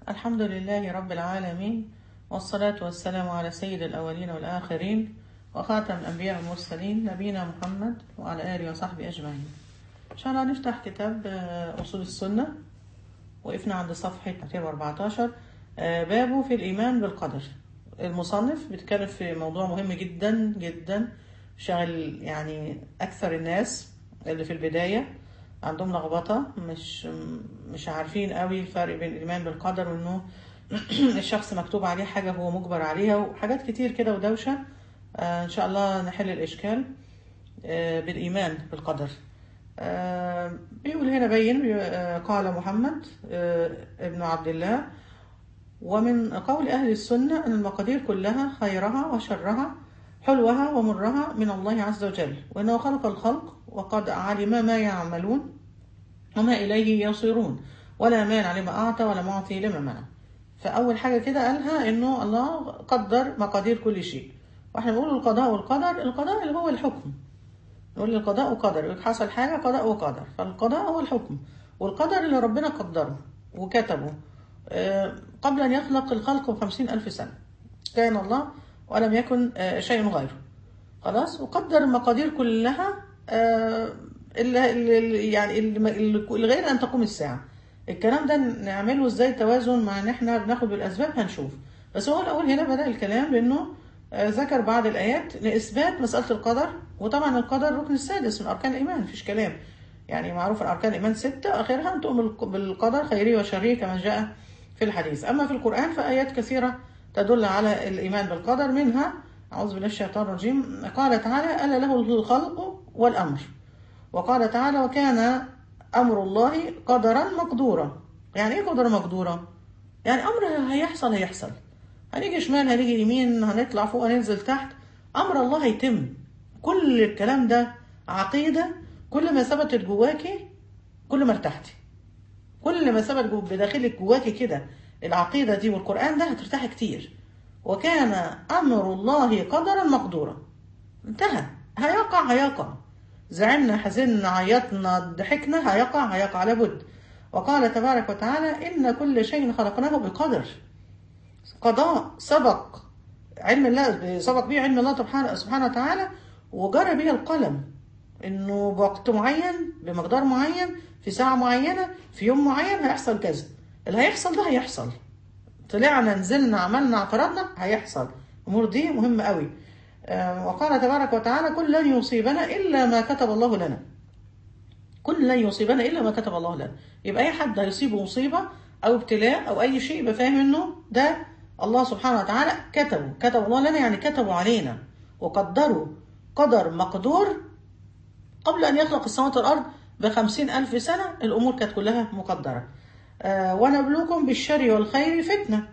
الحمد لله رب العالمين والصلاة والسلام على سيد الأولين والآخرين وخاتم الأنبياء والمرسلين نبينا محمد وعلى آله وصحبه أجمعين إن شاء الله نفتح كتاب آه، أصول السنة وقفنا عند صفحة 214 آه، بابه في الإيمان بالقدر المصنف بيتكلم في موضوع مهم جدا جدا شغل يعني أكثر الناس اللي في البداية عندهم لخبطة مش مش عارفين قوي الفرق بين الإيمان بالقدر وإنه الشخص مكتوب عليه حاجة هو مجبر عليها وحاجات كتير كده ودوشة آه، إن شاء الله نحل الإشكال آه، بالإيمان بالقدر آه، بيقول هنا بين بي- آه، قال محمد آه، ابن عبد الله ومن قول أهل السنة أن المقادير كلها خيرها وشرها حلوها ومرها من الله عز وجل وأنه خلق الخلق وقد علم ما يعملون وما إليه يصيرون ولا مانع لما أعطى ولا معطي لما منع فأول حاجة كده قالها إنه الله قدر مقادير كل شيء وإحنا بنقول القضاء والقدر القضاء اللي هو الحكم نقول القضاء وقدر يقول حصل حاجة قضاء وقدر فالقضاء هو الحكم والقدر اللي ربنا قدره وكتبه آه، قبل أن يخلق الخلق بخمسين ألف سنة كان الله ولم يكن آه، شيء غيره خلاص وقدر المقادير كلها آه، اللي اللي- يعني اللي اللي غير أن تقوم الساعة الكلام ده نعمله ازاي توازن مع ان احنا بناخد بالاسباب هنشوف بس هو الاول هنا بدأ الكلام بانه آه، ذكر بعض الايات لاثبات مسألة القدر وطبعا القدر الركن السادس من اركان الايمان مفيش كلام يعني معروف ان اركان الايمان ستة اخرها ان تؤمن بالقدر خيره وشره كما جاء في الحديث اما في القرآن فايات كثيرة تدل على الايمان بالقدر منها اعوذ بالله من الشيطان الرجيم قال تعالى الا له الخلق والامر وقال تعالى وكان أمر الله قدرا مقدورا يعني إيه قدرا مقدورا؟ يعني أمر هيحصل هيحصل هنيجي شمال هنيجي يمين هنطلع فوق هننزل تحت أمر الله هيتم كل الكلام ده عقيدة كل ما ثبتت جواكي كل ما ارتحتي كل ما ثبت جو- بداخلك جواكي كده العقيدة دي والقرآن ده هترتاحي كتير وكان أمر الله قدرا مقدورا انتهى هيقع هيقع زعلنا حزننا عيطنا ضحكنا هيقع هيقع لابد وقال تبارك وتعالى إن كل شيء خلقناه بقدر قضاء سبق علم الله سبق به علم الله سبحانه سبحانه وتعالى وجرى به القلم انه بوقت معين بمقدار معين في ساعة معينة في يوم معين هيحصل كذا اللي هيحصل ده هيحصل طلعنا نزلنا عملنا اعترضنا هيحصل الامور دي مهمة قوي آه، وقال تبارك وتعالى كل لن يصيبنا الا ما كتب الله لنا كل لن يصيبنا الا ما كتب الله لنا يبقى اي حد هيصيبه مصيبه او ابتلاء او اي شيء يبقى فاهم انه ده الله سبحانه وتعالى كتبه كتب الله لنا يعني كتبه علينا وقدره قدر مقدور قبل أن يخلق السماوات والأرض بخمسين ألف سنة الأمور كانت كلها مقدرة آه ونبلوكم بالشر والخير فتنة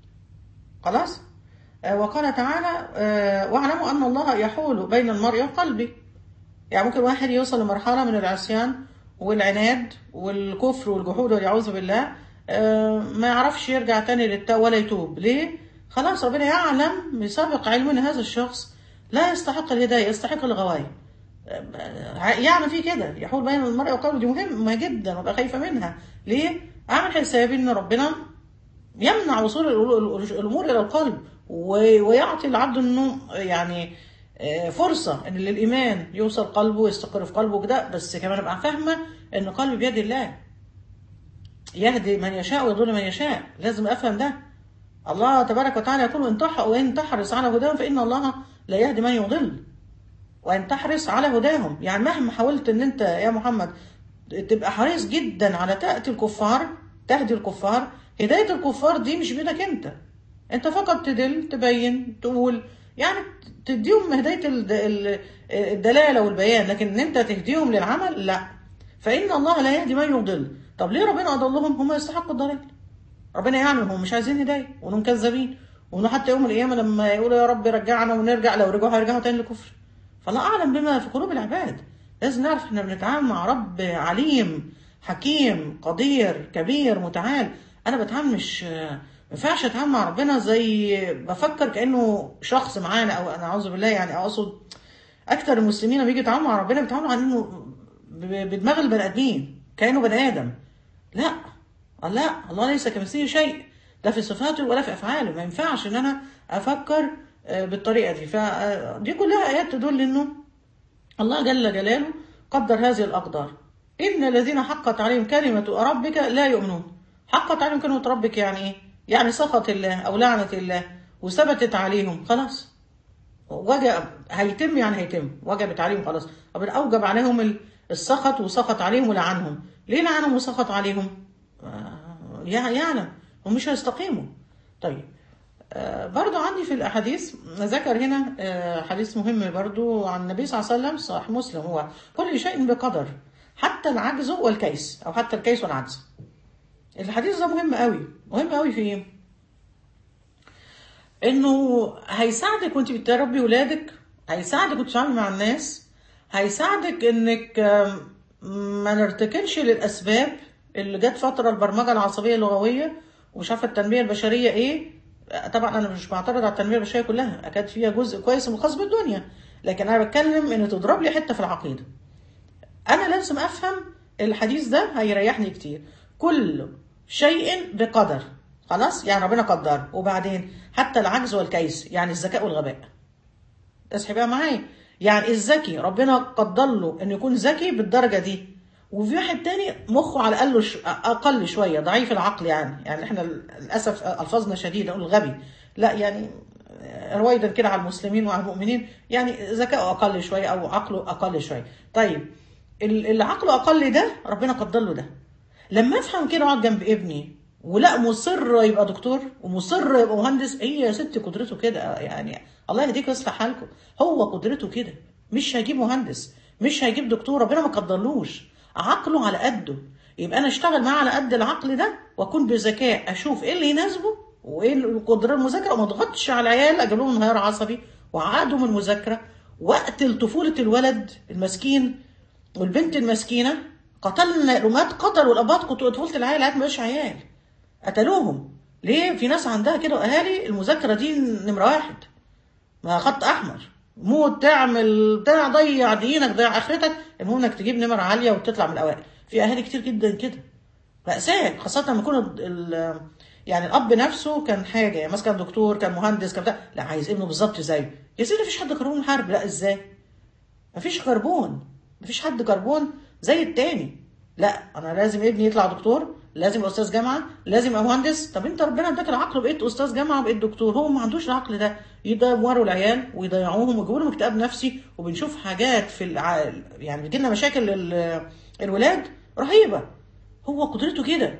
خلاص آه وقال تعالى آه واعلموا أن الله يحول بين المرء وقلبه يعني ممكن واحد يوصل لمرحلة من العصيان والعناد والكفر والجحود والعياذ بالله آه، ما يعرفش يرجع تاني للتوبة ولا يتوب ليه؟ خلاص ربنا يعلم بسابق علم ان هذا الشخص لا يستحق الهداية يستحق الغواية آه، يعني في كده يحول بين المرء وقلبه دي مهمة جدا وابقى خايفة منها ليه؟ اعمل حسابي ان ربنا يمنع وصول ال- الامور الى القلب و- ويعطي العبد انه يعني آه، فرصه ان للايمان يوصل قلبه ويستقر في قلبه كده بس كمان ابقى فاهمه ان قلبي بيد الله يهدي من يشاء ويضل من يشاء لازم افهم ده الله تبارك وتعالى يقول ان تح وان تحرص على هداهم فان الله لا يهدي من يضل وان تحرص على هداهم يعني مهما حاولت ان انت يا محمد تبقى حريص جدا على تأتي الكفار تهدي الكفار هداية الكفار دي مش بيدك انت انت فقط تدل تبين تقول يعني تديهم هداية الد- ال- الدلالة والبيان لكن ان انت تهديهم للعمل لا فإن الله لا يهدي من يضل طب ليه ربنا أضلهم هم يستحقوا الضلال ربنا يعلم هم مش عايزين هداية وانهم كذابين وانه حتى يوم القيامة لما يقولوا يا رب رجعنا ونرجع لو رجعوا هيرجعوا تاني للكفر فالله أعلم بما في قلوب العباد لازم نعرف احنا بنتعامل مع رب عليم حكيم قدير كبير متعال انا بتعامل مش ما ينفعش اتعامل مع ربنا زي بفكر كانه شخص معانا او انا اعوذ بالله يعني اقصد اكتر المسلمين لما بيجوا يتعاملوا مع ربنا بيتعاملوا على انه ب- بدماغ البني ادمين كانه بني ادم لا الله الله ليس كمثله شيء ده في صفاته ولا في افعاله ما ينفعش ان انا افكر آه، بالطريقه دي فدي كلها ايات تدل انه الله جل جلاله قدر هذه الأقدار إن الذين حقت عليهم كلمة ربك لا يؤمنون حقت عليهم كلمة ربك يعني إيه؟ يعني سخط الله أو لعنة الله وثبتت عليهم خلاص وجب هيتم يعني هيتم وجبت عليهم خلاص طب أوجب عليهم ال- السخط وسخط عليهم ولعنهم ليه لعنهم وسخط عليهم آه، يع- يعلم هم مش هيستقيموا طيب آه، برضو عندي في الأحاديث ذكر هنا آه، حديث مهم برضو عن النبي صلى الله عليه وسلم صحيح مسلم هو كل شيء بقدر حتى العجز والكيس أو حتى الكيس والعجز الحديث ده مهم قوي مهم قوي في ايه انه هيساعدك وانت بتربي ولادك هيساعدك وانت بتتعاملي مع الناس هيساعدك انك آم، ما نرتكنش للاسباب اللي جت فتره البرمجه العصبيه اللغويه ومش عارفه التنميه البشريه ايه طبعا انا مش بعترض على التنميه البشريه كلها اكاد فيها جزء كويس وخاص بالدنيا لكن انا بتكلم ان تضرب لي حته في العقيده انا لازم افهم الحديث ده هيريحني كتير كل شيء بقدر خلاص يعني ربنا قدر وبعدين حتى العجز والكيس يعني الذكاء والغباء اصحي بقى معايا يعني الذكي ربنا قدر له انه يكون ذكي بالدرجه دي وفي واحد تاني مخه على الاقل ش... اقل شويه ضعيف العقل يعني يعني احنا للاسف الفاظنا شديده نقول غبي لا يعني رويدا كده على المسلمين وعلى المؤمنين يعني ذكاؤه اقل شويه او عقله اقل شويه طيب ال- اللي عقله اقل ده ربنا قدر له ده لما افهم كده اقعد جنب ابني ولا مصر يبقى دكتور ومصر يبقى مهندس هي يا ست قدرته كده يعني الله يهديك ويصلح حالكم هو قدرته كده مش هيجيب مهندس مش هيجيب دكتور ربنا ما قدرلوش عقله على قده يبقى انا اشتغل معاه على قد العقل ده واكون بذكاء اشوف ايه اللي يناسبه وايه القدره المذاكره وما اضغطش على العيال اجيب لهم انهيار عصبي وعقدهم من المذاكره واقتل طفوله الولد المسكين والبنت المسكينه قتلنا الامهات قتلوا الابات قتلوا طفوله العيال العيال مبقاش عيال قتلوهم ليه في ناس عندها كده اهالي المذاكره دي نمره واحد ما خط احمر موت تعمل بتاع ضيع دينك ضيع اخرتك المهم انك تجيب نمره عاليه وتطلع من الاوائل في اهالي كتير جدا كده مأساة خاصة لما يكون ال- ال- يعني الأب نفسه كان حاجة يعني مثلا كان دكتور كان مهندس كان بتاع لا عايز ابنه بالظبط زيه يا سيدي مفيش حد كربون حرب لا ازاي مفيش كربون مفيش حد كربون زي التاني لا انا لازم ابني يطلع دكتور لازم يبقى استاذ جامعه لازم يبقى مهندس طب انت ربنا اداك العقل وبقيت استاذ جامعه وبقيت دكتور هو ما عندوش العقل ده يدوروا العيال ويضيعوهم ويجيبوا لهم اكتئاب نفسي وبنشوف حاجات في الع... يعني بتجي لنا مشاكل ال- الولاد رهيبه هو قدرته كده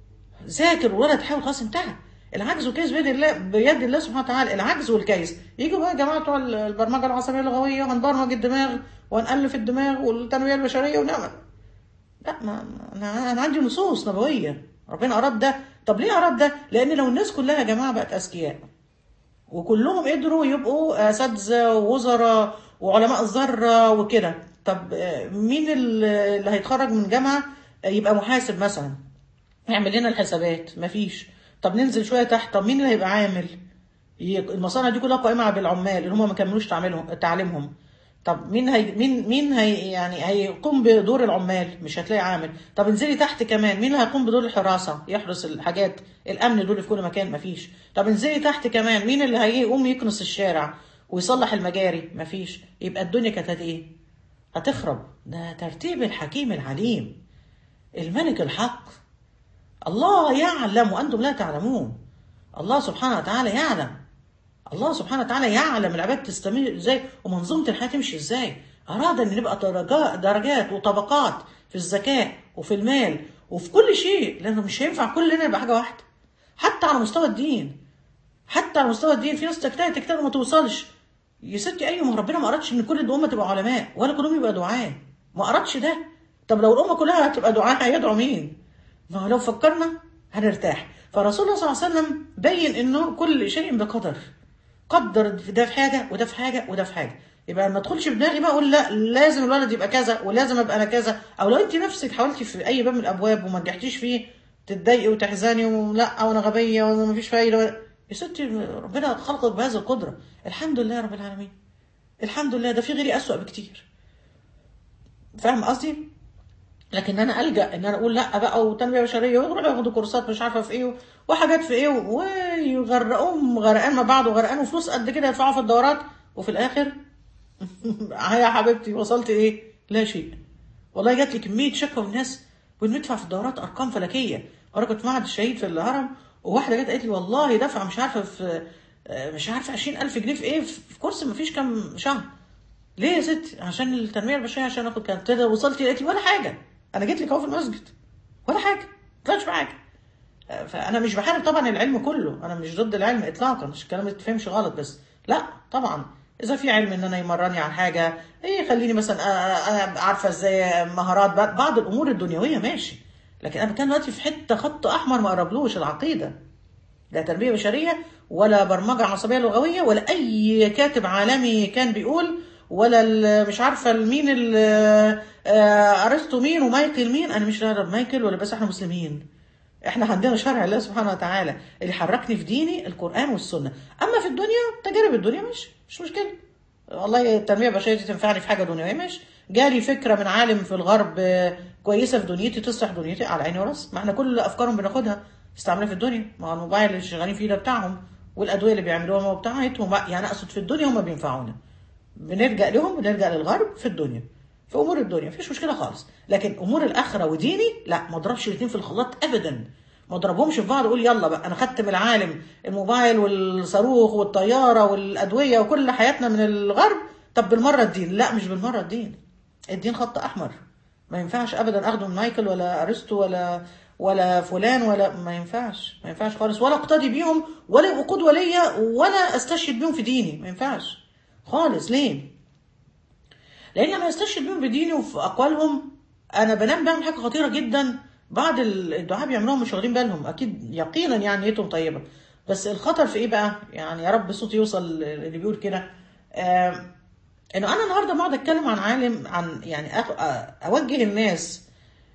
ذاكر ولا تحاول خلاص انتهى العجز والكيس بيد الله بيد الله سبحانه وتعالى العجز والكيس يجوا بقى يا جماعه بتوع البرمجه العصبيه اللغويه وهنبرمج الدماغ وهنالف الدماغ والتنميه البشريه ونعمل لا ما ما- انا انا عندي نصوص نبويه ربنا اراد ده طب ليه اراد ده لان لو الناس كلها يا جماعه بقت اذكياء وكلهم قدروا يبقوا اساتذه ووزراء وعلماء ذره وكده طب آه، مين اللي اللي هيتخرج من جامعه آه، يبقى محاسب مثلا يعمل لنا الحسابات مفيش طب ننزل شويه تحت طب مين اللي هيبقى عامل ي- المصانع دي كلها قائمه بالعمال اللي هم ما كملوش تعليمهم تعليمهم طب مين هي مين مين هي يعني هيقوم بدور العمال مش هتلاقي عامل طب انزلي تحت كمان مين اللي هيقوم بدور الحراسه يحرس الحاجات الامن دول في كل مكان مفيش طب انزلي تحت كمان مين اللي هيقوم يكنس الشارع ويصلح المجاري مفيش يبقى الدنيا كانت هت ايه هتخرب ده ترتيب الحكيم العليم الملك الحق الله يعلم وأنتم لا تعلمون الله سبحانه وتعالى يعلم الله سبحانه وتعالى يعلم العباد تستمر ازاي ومنظومة الحياة تمشي ازاي أراد أن نبقى درجات, درجات وطبقات في الذكاء وفي المال وفي كل شيء لأنه مش هينفع كلنا يبقى حاجة واحدة حتى على مستوى الدين حتى على مستوى الدين في ناس تجتهد تجتهد وما توصلش يا ستي ايوه ما ربنا ما ارادش ان كل الامه تبقى علماء ولا كلهم يبقى دعاة ما ارادش ده طب لو الامه كلها هتبقى دعاة هيدعو مين؟ ما هو لو فكرنا هنرتاح فرسول الله صلى الله عليه وسلم بين انه كل شيء بقدر قدر ده في حاجه وده في حاجه وده في حاجه يبقى ما ادخلش بدماغي بقى اقول لا لازم الولد يبقى كذا ولازم ابقى انا كذا او لو انت نفسك حاولتي في اي باب من الابواب وما نجحتيش فيه تتضايقي وتحزني ولا وانا غبيه وانا مفيش فايده يا ستي ربنا خلقك بهذه القدره الحمد لله رب العالمين الحمد لله ده في غيري اسوأ بكتير فاهم قصدي لكن انا الجا ان انا اقول لا بقى وتنميه بشريه ويروحوا ياخدوا كورسات مش عارفه في ايه وحاجات في ايه ويغرقوهم غرقان ما بعض وغرقان وفلوس قد كده يدفعوا في الدورات وفي الاخر يا حبيبتي وصلت ايه؟ لا شيء والله جات لي كميه شكوى من الناس بندفع في الدورات ارقام فلكيه وانا كنت في معهد الشهيد في الهرم وواحده جت قالت لي والله دفع مش عارفه في مش عارفه 20000 جنيه في ايه في كورس ما فيش كام شهر ليه يا ست عشان التنميه البشريه عشان اخد كانت وصلت قالت لي ولا حاجه انا جيت لك اهو في المسجد ولا حاجه ما طلعتش بحاجه فانا مش بحارب طبعا العلم كله انا مش ضد العلم اطلاقا مش الكلام ما تفهمش غلط بس لا طبعا اذا في علم ان انا يمرني عن حاجه يخليني مثلا عارفه ازاي مهارات بعض الامور الدنيويه ماشي لكن انا كان دلوقتي في حته خط احمر ما قربلوش العقيده لا تربيه بشريه ولا برمجه عصبيه لغويه ولا اي كاتب عالمي كان بيقول ولا مش عارفه مين ارسطو مين ومايكل مين انا مش عارف مايكل ولا بس احنا مسلمين احنا عندنا شرع الله سبحانه وتعالى اللي حركني في ديني القران والسنه اما في الدنيا تجارب الدنيا مش مش مشكله والله التنميه البشريه دي تنفعني في حاجه دنيويه ماشي جالي فكره من عالم في الغرب كويسه في دنيتي تصلح دنيتي على عيني وراسي ما احنا كل افكارهم بناخدها استعملها في الدنيا ما هو الموبايل اللي شغالين فيه ده بتاعهم والادويه اللي بيعملوها بتاعتهم يعني اقصد في الدنيا هم بينفعونا بنلجا لهم بنلجا للغرب في الدنيا في امور الدنيا مفيش مشكله خالص لكن امور الاخره وديني لا ما اضربش الاثنين في الخلاط ابدا ما اضربهمش في بعض اقول يلا بقى انا خدت من العالم الموبايل والصاروخ والطياره والادويه وكل حياتنا من الغرب طب بالمره الدين لا مش بالمره الدين الدين خط احمر ما ينفعش ابدا اخده من مايكل ولا ارسطو ولا ولا فلان ولا ما ينفعش ما ينفعش خالص ولا اقتدي بيهم ولا يبقوا قدوه ليا ولا استشهد بيهم في ديني ما ينفعش خالص ليه؟ لان لما استشهد بيهم بديني وفي اقوالهم انا بنام بعمل حاجه خطيره جدا بعض الدعاء بيعملوهم مش واخدين بالهم اكيد يقينا يعني نيتهم طيبه بس الخطر في ايه بقى؟ يعني يا رب صوتي يوصل اللي بيقول كده آه انه انا النهارده بقعد اتكلم عن عالم عن يعني اوجه الناس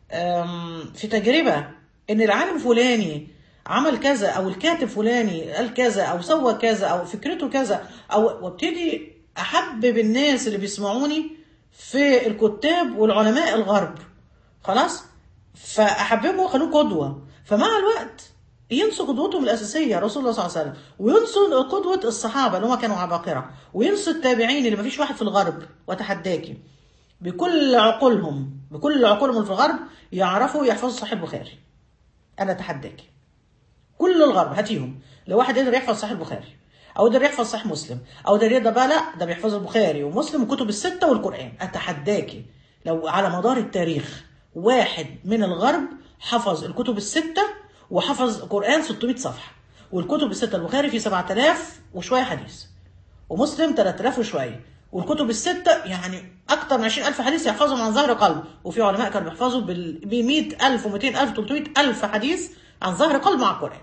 في تجربه ان العالم فلاني عمل كذا او الكاتب فلاني قال كذا او سوى كذا او فكرته كذا او وابتدي احبب الناس اللي بيسمعوني في الكتاب والعلماء الغرب خلاص فاحببهم واخلوه قدوه فمع الوقت ينسوا قدوتهم الاساسيه رسول الله صلى الله عليه وسلم وينسوا قدوه الصحابه اللي هم كانوا عباقره وينسوا التابعين اللي ما فيش واحد في الغرب وتحداكي بكل عقولهم بكل عقولهم في الغرب يعرفوا يحفظوا صحيح البخاري انا اتحداكي كل الغرب هاتيهم لو واحد قدر يحفظ صحيح البخاري او قدر يحفظ صحيح مسلم او قدر ده بقى لا ده بيحفظ البخاري ومسلم والكتب السته والقران اتحداكي لو على مدار التاريخ واحد من الغرب حفظ الكتب السته وحفظ قران 600 صفحه والكتب السته البخاري فيه 7000 وشويه حديث ومسلم 3000 وشويه والكتب الستة يعني أكتر من 20000 حديث يحفظهم عن ظهر قلب وفي علماء كانوا بيحفظوا ب 100000 و200000 300000 حديث عن ظهر قلب مع القرآن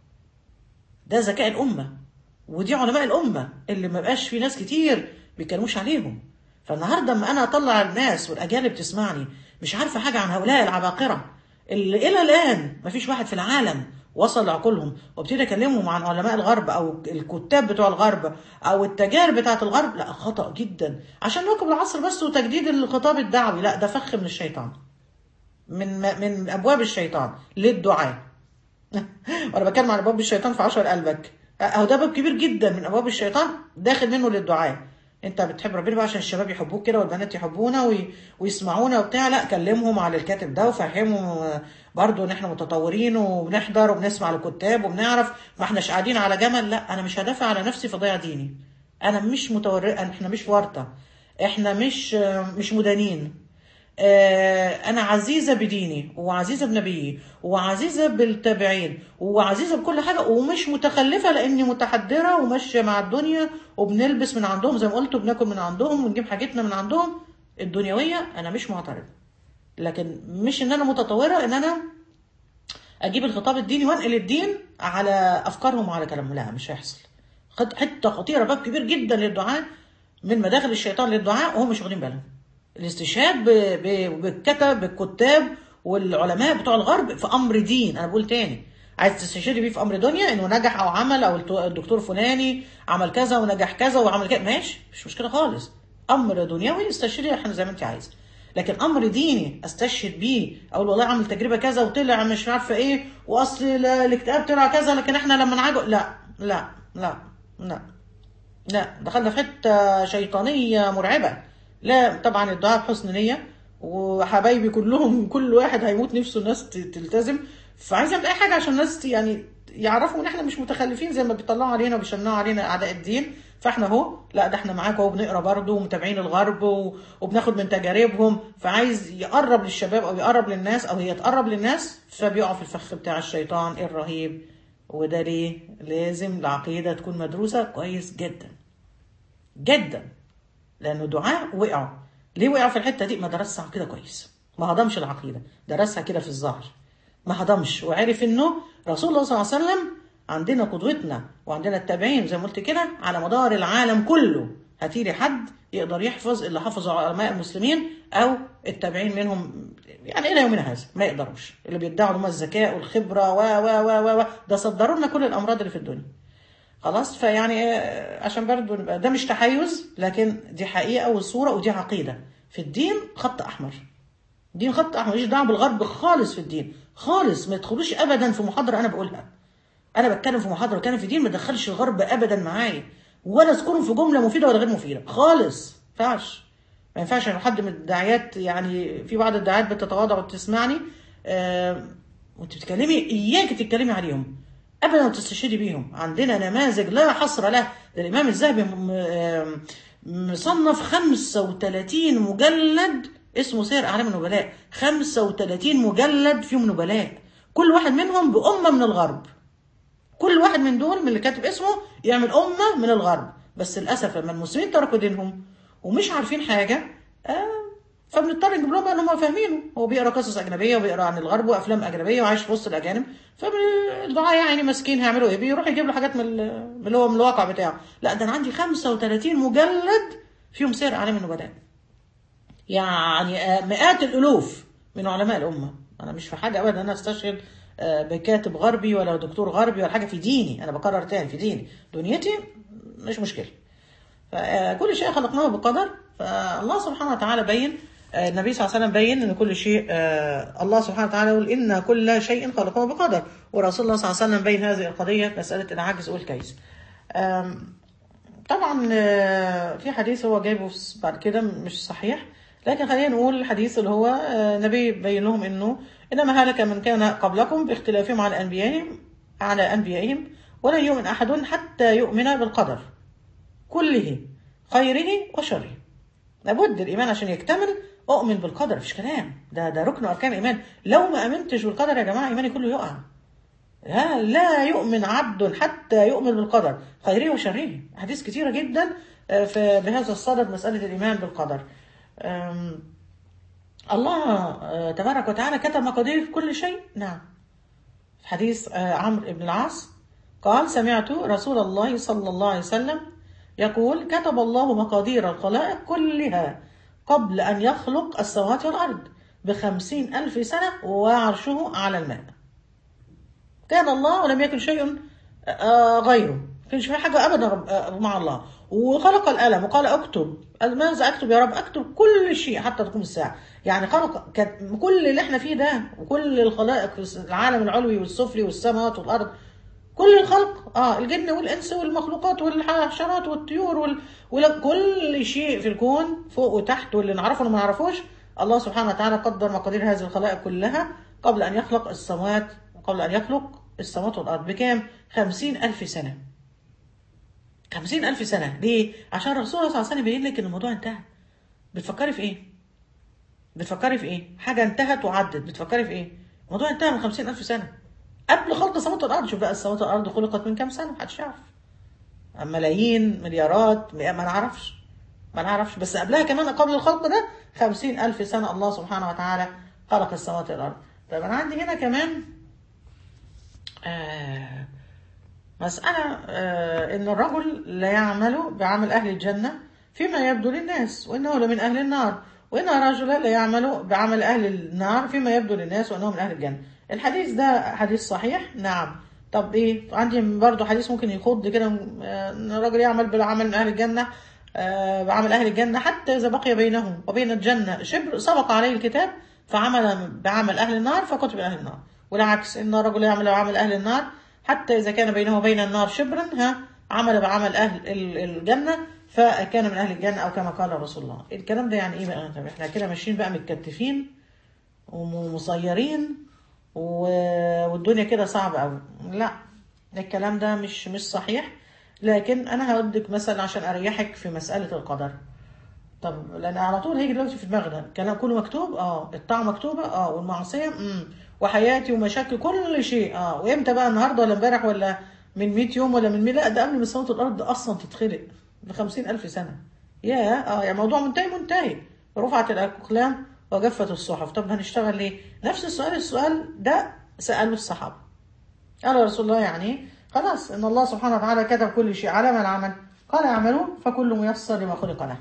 ده ذكاء الأمة ودي علماء الأمة اللي ما بقاش في ناس كتير بيتكلموش عليهم فالنهارده اما انا اطلع الناس والاجيال اللي بتسمعني مش عارفه حاجه عن هؤلاء العباقره اللي الى الان ما فيش واحد في العالم وصل لعقولهم وابتدي اكلمهم عن علماء الغرب او الكتاب بتوع الغرب او التجارب بتاعت الغرب لا خطا جدا عشان نواكب العصر بس وتجديد الخطاب الدعوي لا ده فخ من الشيطان من من ابواب الشيطان للدعاء وانا بتكلم عن ابواب الشيطان في عشر قلبك اهو ده باب كبير جدا من ابواب الشيطان داخل منه للدعاء انت بتحب ربنا بقى عشان الشباب يحبوك كده والبنات يحبونا وي... ويسمعونا وبتاع لا كلمهم على الكاتب ده وفهمهم برضو ان احنا متطورين وبنحضر وبنسمع الكتاب وبنعرف ما احناش قاعدين على جمل لا انا مش هدافع على نفسي فضيع ديني انا مش متورئه احنا مش ورطه احنا مش مش مدانين انا عزيزه بديني وعزيزه بنبيي وعزيزه بالتابعين وعزيزه بكل حاجه ومش متخلفه لاني متحدره وماشيه مع الدنيا وبنلبس من عندهم زي ما قلت وبناكل من عندهم ونجيب حاجتنا من عندهم الدنيويه انا مش معترض لكن مش ان انا متطوره ان انا اجيب الخطاب الديني وانقل الدين على افكارهم وعلى كلامهم لا مش هيحصل حته خطيره باب كبير جدا للدعاء من مداخل الشيطان للدعاء وهم مش واخدين بالهم الاستشهاد بالكتب بالكتاب والعلماء بتوع الغرب في امر دين انا بقول تاني عايز تستشهدي بيه في امر دنيا انه نجح او عمل او الدكتور فلاني عمل كذا ونجح كذا وعمل كذا ماشي مش مشكله خالص امر دنيوي استشهدي احنا زي ما انت عايزه لكن امر ديني استشهد بيه اقول والله عمل تجربه كذا وطلع مش عارفه ايه واصل ال- الاكتئاب طلع كذا لكن احنا لما نعالجه لا لا لا لا لا دخلنا في حته شيطانيه مرعبه لا طبعا الدعاء بحسن نيه وحبايبي كلهم كل واحد هيموت نفسه الناس ت- تلتزم فعايز اعمل اي حاجه عشان الناس يعني يعرفوا ان احنا مش متخلفين زي ما بيطلعوا علينا وبيشنعوا علينا اعداء الدين فاحنا اهو لا ده احنا معاك اهو بنقرا برضه ومتابعين الغرب و- وبناخد من تجاربهم فعايز يقرب للشباب او يقرب للناس او هي تقرب للناس فبيقع في الفخ بتاع الشيطان الرهيب وده ليه لازم العقيده تكون مدروسه كويس جدا جدا لانه دعاء وقعوا ليه وقعوا في الحته دي ما درسش عقيده كويس ما هضمش العقيده درسها كده في الظاهر ما هضمش وعرف انه رسول الله صلى الله عليه وسلم عندنا قدوتنا وعندنا التابعين زي ما قلت كده على مدار العالم كله هاتيلي حد يقدر يحفظ اللي حفظه علماء المسلمين او التابعين منهم يعني الى يومنا هذا ما يقدروش اللي بيدعوا هم الذكاء والخبره و و و و ده صدروا لنا كل الامراض اللي في الدنيا خلاص فيعني آه، عشان برضو نبقى ده مش تحيز لكن دي حقيقه وصوره ودي عقيده في الدين خط احمر دين خط احمر ماليش دعوه بالغرب خالص في الدين خالص ما تدخلوش ابدا في محاضره انا بقولها انا بتكلم في محاضره بتكلم في دين ما تدخلش الغرب ابدا معايا ولا اذكرهم في جمله مفيده ولا غير مفيده خالص ما ينفعش ما ينفعش ان حد من الداعيات يعني في بعض الداعيات بتتواضع وتسمعني آه وانت بتتكلمي اياك تتكلمي عليهم ابدا ما تستشهدي بيهم عندنا نماذج لا حصر له ده الامام الذهبي م- آه، مصنف 35 مجلد اسمه سير اعلام النبلاء 35 مجلد فيهم نبلاء كل واحد منهم بأمة من الغرب كل واحد من دول من اللي كاتب اسمه يعمل أمة من الغرب بس للأسف لما المسلمين تركوا دينهم ومش عارفين حاجة آه فبنضطر نجيب لهم بقى اللي هم فاهمينه هو بيقرا قصص أجنبية وبيقرا عن الغرب وأفلام أجنبية وعايش في وسط الأجانب فالدعاء يعني مسكين هيعملوا إيه بيروح يجيب له حاجات من ال- من اللي هو من الواقع بتاعه لا ده أنا عندي 35 مجلد فيهم سير أعلام النبلاء يعني آه، مئات الالوف من علماء الامه انا مش في حاجه ابدا انا استشهد آه، بكاتب غربي ولا دكتور غربي ولا حاجه في ديني انا بكرر تاني في ديني دنيتي مش مشكله فكل شيء خلقناه بقدر فالله سبحانه وتعالى بين آه، النبي صلى الله عليه وسلم بين ان كل شيء آه، الله سبحانه وتعالى يقول ان كل شيء خلقناه بقدر ورسول الله صلى الله عليه وسلم بين هذه القضيه مساله العجز والكيس آم، طبعا آه، في حديث هو جايبه في- بعد كده مش صحيح لكن خلينا نقول الحديث اللي هو آه، النبي بين لهم انه انما هلك من كان قبلكم باختلافهم على انبيائهم على انبيائهم ولن يؤمن احد حتى يؤمن بالقدر كله خيره وشره لابد الايمان عشان يكتمل اؤمن بالقدر مفيش كلام ده ده ركن اركان الايمان لو ما امنتش بالقدر يا جماعه ايماني كله يقع لا, لا يؤمن عبد حتى يؤمن بالقدر خيره وشره حديث كتيرة جدا آه، في بهذا الصدد مسألة الإيمان بالقدر آم، الله آه، تبارك وتعالى كتب مقادير كل شيء نعم في حديث آه، عمرو بن العاص قال سمعت رسول الله صلى الله عليه وسلم يقول كتب الله مقادير الخلائق كلها قبل أن يخلق السماوات والأرض بخمسين ألف سنة وعرشه على الماء كان الله ولم يكن شيء آه، غيره ما كانش في حاجة أبدا رب- آه، مع الله وخلق القلم وقال اكتب قال ماذا اكتب يا رب اكتب كل شيء حتى تقوم الساعة يعني خلق كان كل اللي احنا فيه ده وكل الخلائق في العالم العلوي والسفلي والسماوات والارض كل الخلق اه الجن والانس والمخلوقات والحشرات والطيور وال... ولا كل شيء في الكون فوق وتحت واللي نعرفه واللي ما نعرفوش الله سبحانه وتعالى قدر مقادير هذه الخلائق كلها قبل ان يخلق السماوات قبل ان يخلق السماوات والارض بكام؟ خمسين ألف سنة خمسين ألف سنة ليه؟ عشان الرسول صلى الله عليه وسلم يبين لك إن الموضوع انتهى بتفكري في إيه؟ بتفكري في إيه؟ حاجة انتهت وعدت بتفكري في إيه؟ الموضوع انتهى من خمسين ألف سنة قبل خلق السماوات والأرض شوف بقى السماوات والأرض خلقت من كام سنة محدش يعرف ملايين مليارات ما نعرفش ما نعرفش بس قبلها كمان قبل الخلق ده خمسين ألف سنة الله سبحانه وتعالى خلق السماوات والأرض طيب أنا عندي هنا كمان آه مسألة آه إن الرجل لا يعمل بعمل أهل الجنة فيما يبدو للناس وإنه لمن أهل النار وإن الرجل لا يعمل بعمل أهل النار فيما يبدو للناس وإنه من أهل الجنة الحديث ده حديث صحيح نعم طب إيه عندي برضو حديث ممكن يخض كده آه، إن الرجل يعمل بالعمل من أهل الجنة آه، بعمل أهل الجنة حتى إذا بقي بينه وبين الجنة شبر سبق عليه الكتاب فعمل بعمل أهل النار فكتب أهل النار والعكس إن الرجل يعمل بعمل أهل النار حتى إذا كان بينه وبين النار شبرا ها عمل بعمل أهل ال- الجنة فكان من أهل الجنة أو كما قال رسول الله الكلام ده يعني إيه بقى طب إحنا كده ماشيين بقى متكتفين ومصيرين و- والدنيا كده صعبة أوي لا الكلام ده مش مش صحيح لكن أنا هودك مثلا عشان أريحك في مسألة القدر طب لان على طول هيجي دلوقتي في دماغنا الكلام كله مكتوب اه الطاعه مكتوبه اه والمعصيه امم وحياتي ومشاكل كل شيء اه وامتى بقى النهارده ولا امبارح ولا من 100 يوم ولا من 100 لا ده قبل ما السماوات والارض اصلا تتخلق ب 50000 سنه يا اه يعني موضوع منتهي منتهي رفعت الاقلام وجفت الصحف طب هنشتغل ليه نفس السؤال السؤال ده ساله الصحابه قال يا رسول الله يعني خلاص ان الله سبحانه وتعالى كتب كل شيء على ما العمل قال اعملوا فكل ميسر لما خلق له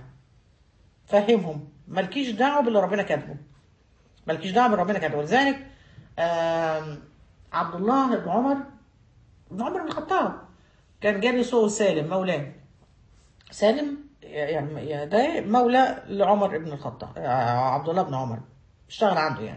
فهمهم مالكيش دعوه باللي ربنا كاتبه مالكيش دعوه باللي ربنا كاتبه ولذلك آم، عبد الله بن عمر بن عمر بن الخطاب كان جالس هو سالم مولاه سالم يعني ده مولى لعمر بن الخطاب آه، عبد الله بن عمر اشتغل عنده يعني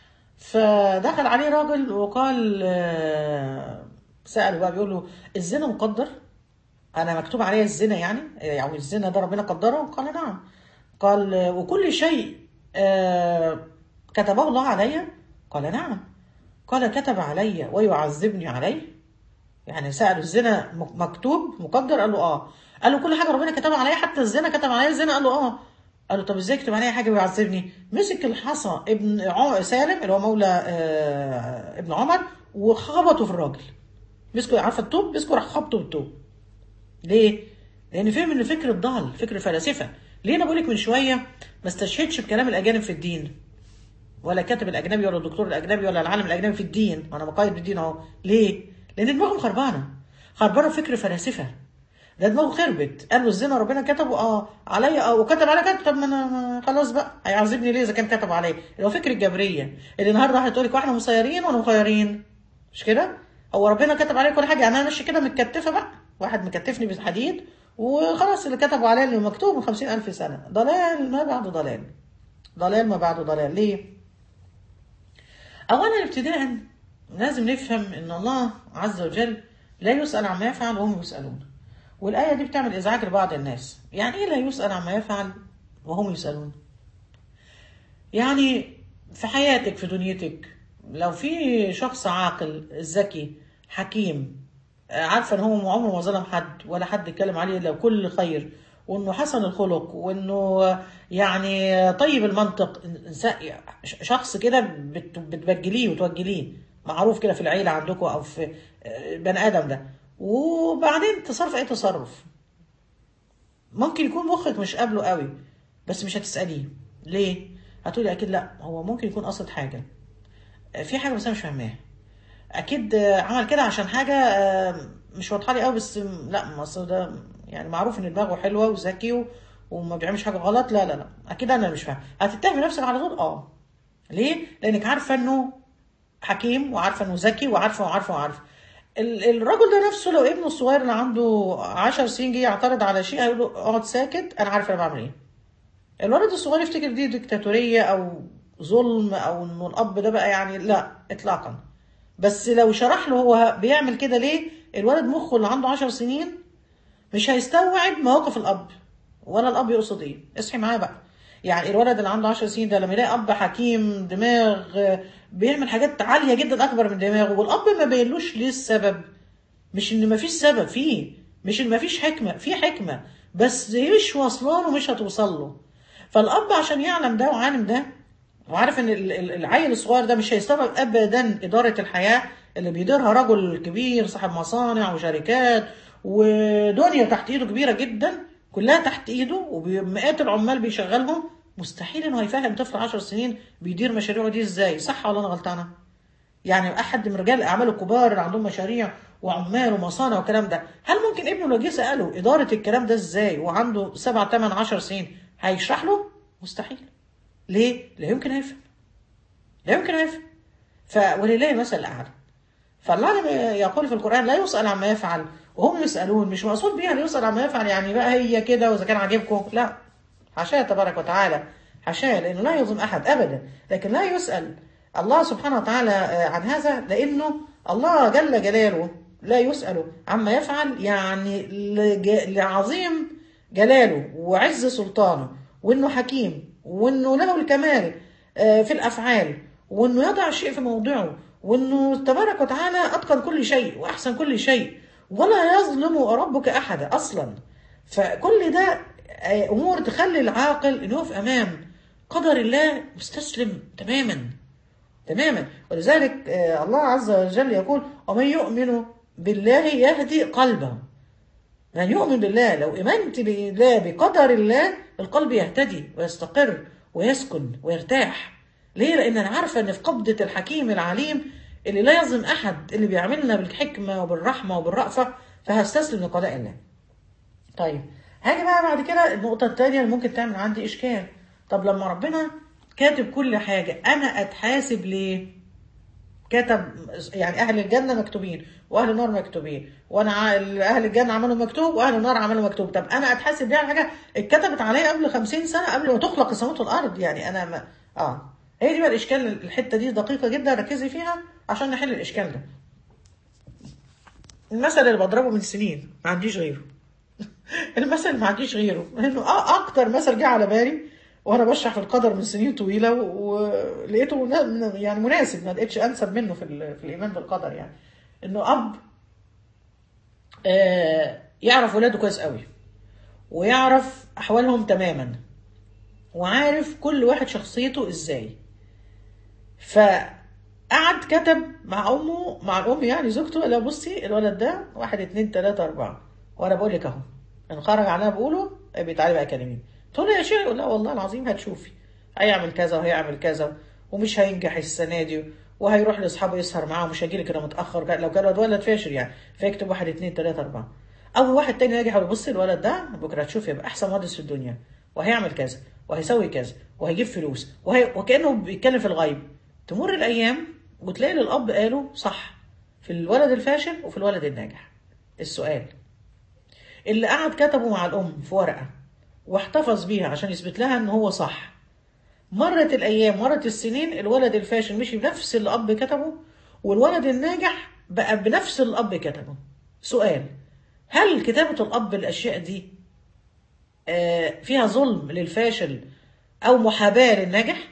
فدخل عليه راجل وقال آه، سأله بقى بيقول له الزنا مقدر انا مكتوب عليا الزنا يعني يعني الزنا ده ربنا قدره قال نعم قال آه، وكل شيء آه، كتبه الله علي قال نعم قال كتب علي ويعذبني عليه يعني سأل الزنا م- مكتوب مقدر قال له اه قال له كل حاجه ربنا كتبها عليا حتى الزنا كتب عليا الزنا قال له اه قال له طب ازاي كتب عليا حاجه ويعذبني مسك الحصى ابن عم... سالم اللي هو مولى آه ابن عمر وخبطه في الراجل مسكوا عارفه الطوب مسكوا راح خبطه بالطوب ليه؟ لان فهم ان فكر الضال فكر الفلاسفه ليه انا بقول لك من شويه ما استشهدش بكلام الاجانب في الدين ولا كاتب الاجنبي ولا الدكتور الاجنبي ولا العالم الاجنبي في الدين وانا بقيد بالدين اهو ليه؟ لان دماغهم خربانه خربانه فكر فلاسفه ده دماغه خربت قال له الزنا ربنا كتبه اه عليا اه وكتب عليا كتب طب ما انا ما- خلاص بقى هيعذبني ليه اذا كان كتب عليا اللي هو فكر الجبريه اللي النهارده واحد تقول لك واحنا مسيرين ولا مخيرين مش كده؟ هو ربنا كتب عليا كل حاجه يعني انا ماشي كده متكتفه بقى واحد مكتفني بالحديد وخلاص اللي كتبوا عليا اللي مكتوب من خمسين ألف سنة ضلال ما بعده ضلال ضلال ما بعده ضلال ليه؟ أولا ابتداء لازم نفهم إن الله عز وجل لا يسأل عما يفعل وهم يسألون والآية دي بتعمل إزعاج لبعض الناس يعني إيه لا يسأل عما يفعل وهم يسألون يعني في حياتك في دنيتك لو في شخص عاقل ذكي حكيم آه، عارفه ان هو عمره ما ظلم حد ولا حد اتكلم عليه الا كل خير وانه حسن الخلق وانه يعني طيب المنطق إنسان- شخص كده بت- بتبجليه وتوجليه معروف كده في العيله عندكم او في آه، بني ادم ده وبعدين تصرف اي تصرف ممكن يكون مخك مش قابله قوي بس مش هتسأليه ليه؟ هتقولي أكيد لا هو ممكن يكون قصد حاجة في حاجة بس أنا مش فاهماها أكيد آه، عمل كده عشان حاجة آه، مش واضحة لي قوي بس م- لا ما أصل ده يعني معروف إن دماغه حلوة وذكي و- وما بيعملش حاجة غلط لا لا لا أكيد أنا مش فاهم هتتهمي نفسك على طول أه ليه؟ لأنك عارفة إنه حكيم وعارفه انه ذكي وعارفه وعارفه وعارفه ال- الراجل ده نفسه لو ابنه الصغير اللي عنده 10 سنين جه يعترض على شيء هيقول له اقعد ساكت انا عارف انا بعمل ايه الولد الصغير يفتكر دي ديكتاتوريه او ظلم او انه الاب ده بقى يعني لا اطلاقا بس لو شرح له هو بيعمل كده ليه الولد مخه اللي عنده 10 سنين مش هيستوعب مواقف الاب ولا الاب يقصد ايه اصحي معاه بقى يعني الولد اللي عنده 10 سنين ده لما يلاقي اب حكيم دماغ آه، بيعمل حاجات عاليه جدا اكبر من دماغه والاب ما بينلوش ليه السبب مش ان مفيش سبب فيه مش ان مفيش حكمه في حكمه بس مش واصله له مش هتوصل له فالاب عشان يعلم ده وعالم ده وعارف ان ال- ال- العيل الصغير ده مش هيستوعب ابدا اداره الحياه اللي بيديرها رجل كبير صاحب مصانع وشركات ودنيا تحت ايده كبيره جدا كلها تحت ايده ومئات العمال بيشغلهم مستحيل انه هيفهم طفل 10 سنين بيدير مشاريعه دي ازاي صح ولا انا غلطانه يعني احد من رجال الاعمال الكبار اللي عندهم مشاريع وعمال ومصانع والكلام ده هل ممكن ابنه لو جه ساله اداره الكلام ده ازاي وعنده 7 8 10 سنين هيشرح له مستحيل ليه لا يمكن هيفهم لا يمكن هيفهم ف ولله المثل الاعلى فالله يقول في القران لا يسال عما يفعل وهم يسالون مش مقصود بيها اللي يسال عما يفعل يعني بقى هي كده واذا كان عاجبكم لا حاشاه تبارك وتعالى حاشاه لانه لا يظلم احد ابدا لكن لا يسال الله سبحانه وتعالى آه، عن هذا لانه الله جل جلاله لا يسال عما يفعل يعني لج- لعظيم جلاله وعز سلطانه وانه حكيم وانه له الكمال آه، في الافعال وانه يضع الشيء في موضعه وانه تبارك وتعالى اتقن كل شيء واحسن كل شيء ولا يظلم ربك احدا اصلا فكل ده آه، امور تخلي العاقل انه يقف امام قدر الله مستسلم تماما تماما ولذلك آه، الله عز وجل يقول ومن يؤمن بالله يهدي قلبه من يؤمن بالله لو إيمنت بالله بقدر الله القلب يهتدي ويستقر ويسكن ويرتاح ليه؟ لأن أنا عارفة إن في قبضة الحكيم العليم اللي لا يظلم أحد اللي بيعملنا بالحكمة وبالرحمة وبالرأفة فهستسلم لقضاء الله. طيب هاجي بقى بعد كده النقطة التانية اللي ممكن تعمل عندي إشكال. طب لما ربنا كاتب كل حاجة أنا أتحاسب ليه؟ كتب يعني اهل الجنه مكتوبين واهل النار مكتوبين وانا ع- اهل الجنه عملوا مكتوب واهل النار عملوا مكتوب طب انا اتحاسب ليه على حاجه اتكتبت عليا قبل 50 سنه قبل ما تخلق السماوات والارض يعني انا ما اه هي دي بقى الاشكال الحته دي دقيقه جدا ركزي فيها عشان نحل الاشكال ده المثل اللي بضربه من سنين ما عنديش غيره المثل اللي ما عنديش غيره لانه آه اكتر مثل جه على بالي وانا بشرح في القدر من سنين طويله و- ولقيته منا- يعني مناسب ما لقيتش انسب منه في, ال- في الايمان بالقدر يعني انه اب آه يعرف ولاده كويس قوي ويعرف احوالهم تماما وعارف كل واحد شخصيته ازاي فقعد كتب مع امه مع الام يعني زوجته لا بصي الولد ده واحد اتنين تلاته اربعه وانا بقول لك اهو ان خرج على اللي انا بقوله ابقي تعالي بقى كلميني تقول له يا شيخ يقول لا والله العظيم هتشوفي هيعمل كذا وهيعمل كذا ومش هينجح السنه دي وهيروح لاصحابه يسهر معاهم مش هيجي لك كده متاخر لو كان الولد ولد فاشل يعني فيكتب واحد اتنين تلاته اربعه او واحد تاني ناجح يقول بصي الولد ده بكره هتشوفي يبقى احسن مهندس في الدنيا وهيعمل كذا وهيسوي كذا وهيجيب فلوس وهي... وكانه بيتكلم في الغيب تمر الايام وتلاقي الاب قاله صح في الولد الفاشل وفي الولد الناجح السؤال اللي قعد كتبه مع الام في ورقه واحتفظ بيها عشان يثبت لها ان هو صح مرت الايام مرت السنين الولد الفاشل مشي بنفس اللي الاب كتبه والولد الناجح بقى بنفس اللي الاب كتبه سؤال هل كتابه الاب الاشياء دي آه، فيها ظلم للفاشل او محاباه للناجح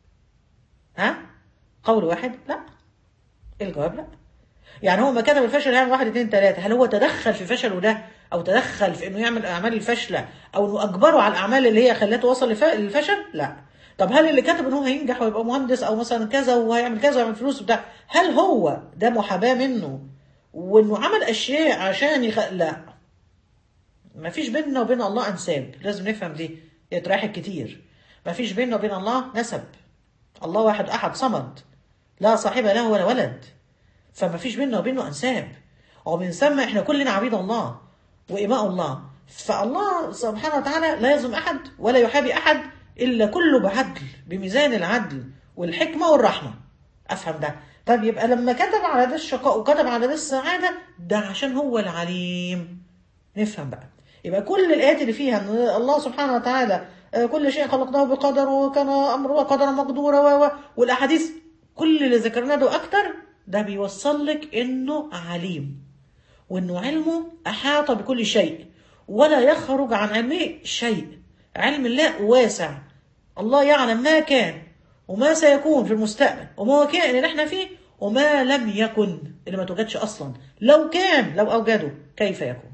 ها قول واحد لا الجواب لا يعني هو ما كتب الفشل هيعمل واحد اتنين تلاته هل هو تدخل في فشله ده او تدخل في انه يعمل الاعمال الفاشله او انه اجبره على الاعمال اللي هي خلته وصل لف- للفشل لا طب هل اللي كتب ان هو هينجح ويبقى مهندس او مثلا كذا وهيعمل كذا ويعمل فلوس وبتاع هل هو ده محاباه منه وانه عمل اشياء عشان يخ... لا ما فيش بيننا وبين الله انساب لازم نفهم دي يتراحل كتير ما فيش بيننا وبين الله نسب الله واحد احد صمد لا صاحب له ولا ولد فما فيش بيننا وبينه انساب ومن ثم احنا كلنا عبيد الله وإماء الله فالله سبحانه وتعالى لا يظلم أحد ولا يحابي أحد إلا كله بعدل بميزان العدل والحكمة والرحمة أفهم ده طب يبقى لما كتب على ده الشقاء وكتب على ده السعادة ده عشان هو العليم نفهم بقى يبقى كل الآيات اللي فيها أن الله سبحانه وتعالى آه، كل شيء خلقناه بقدر وكان أمره قدرا مقدورا و- و- والأحاديث كل اللي ذكرناه ده أكتر ده بيوصل لك إنه عليم وإنه علمه أحاط بكل شيء ولا يخرج عن علمه شيء علم الله واسع الله يعلم ما كان وما سيكون في المستقبل وما هو كائن اللي احنا فيه وما لم يكن اللي ما توجدش أصلا لو كان لو أوجده كيف يكون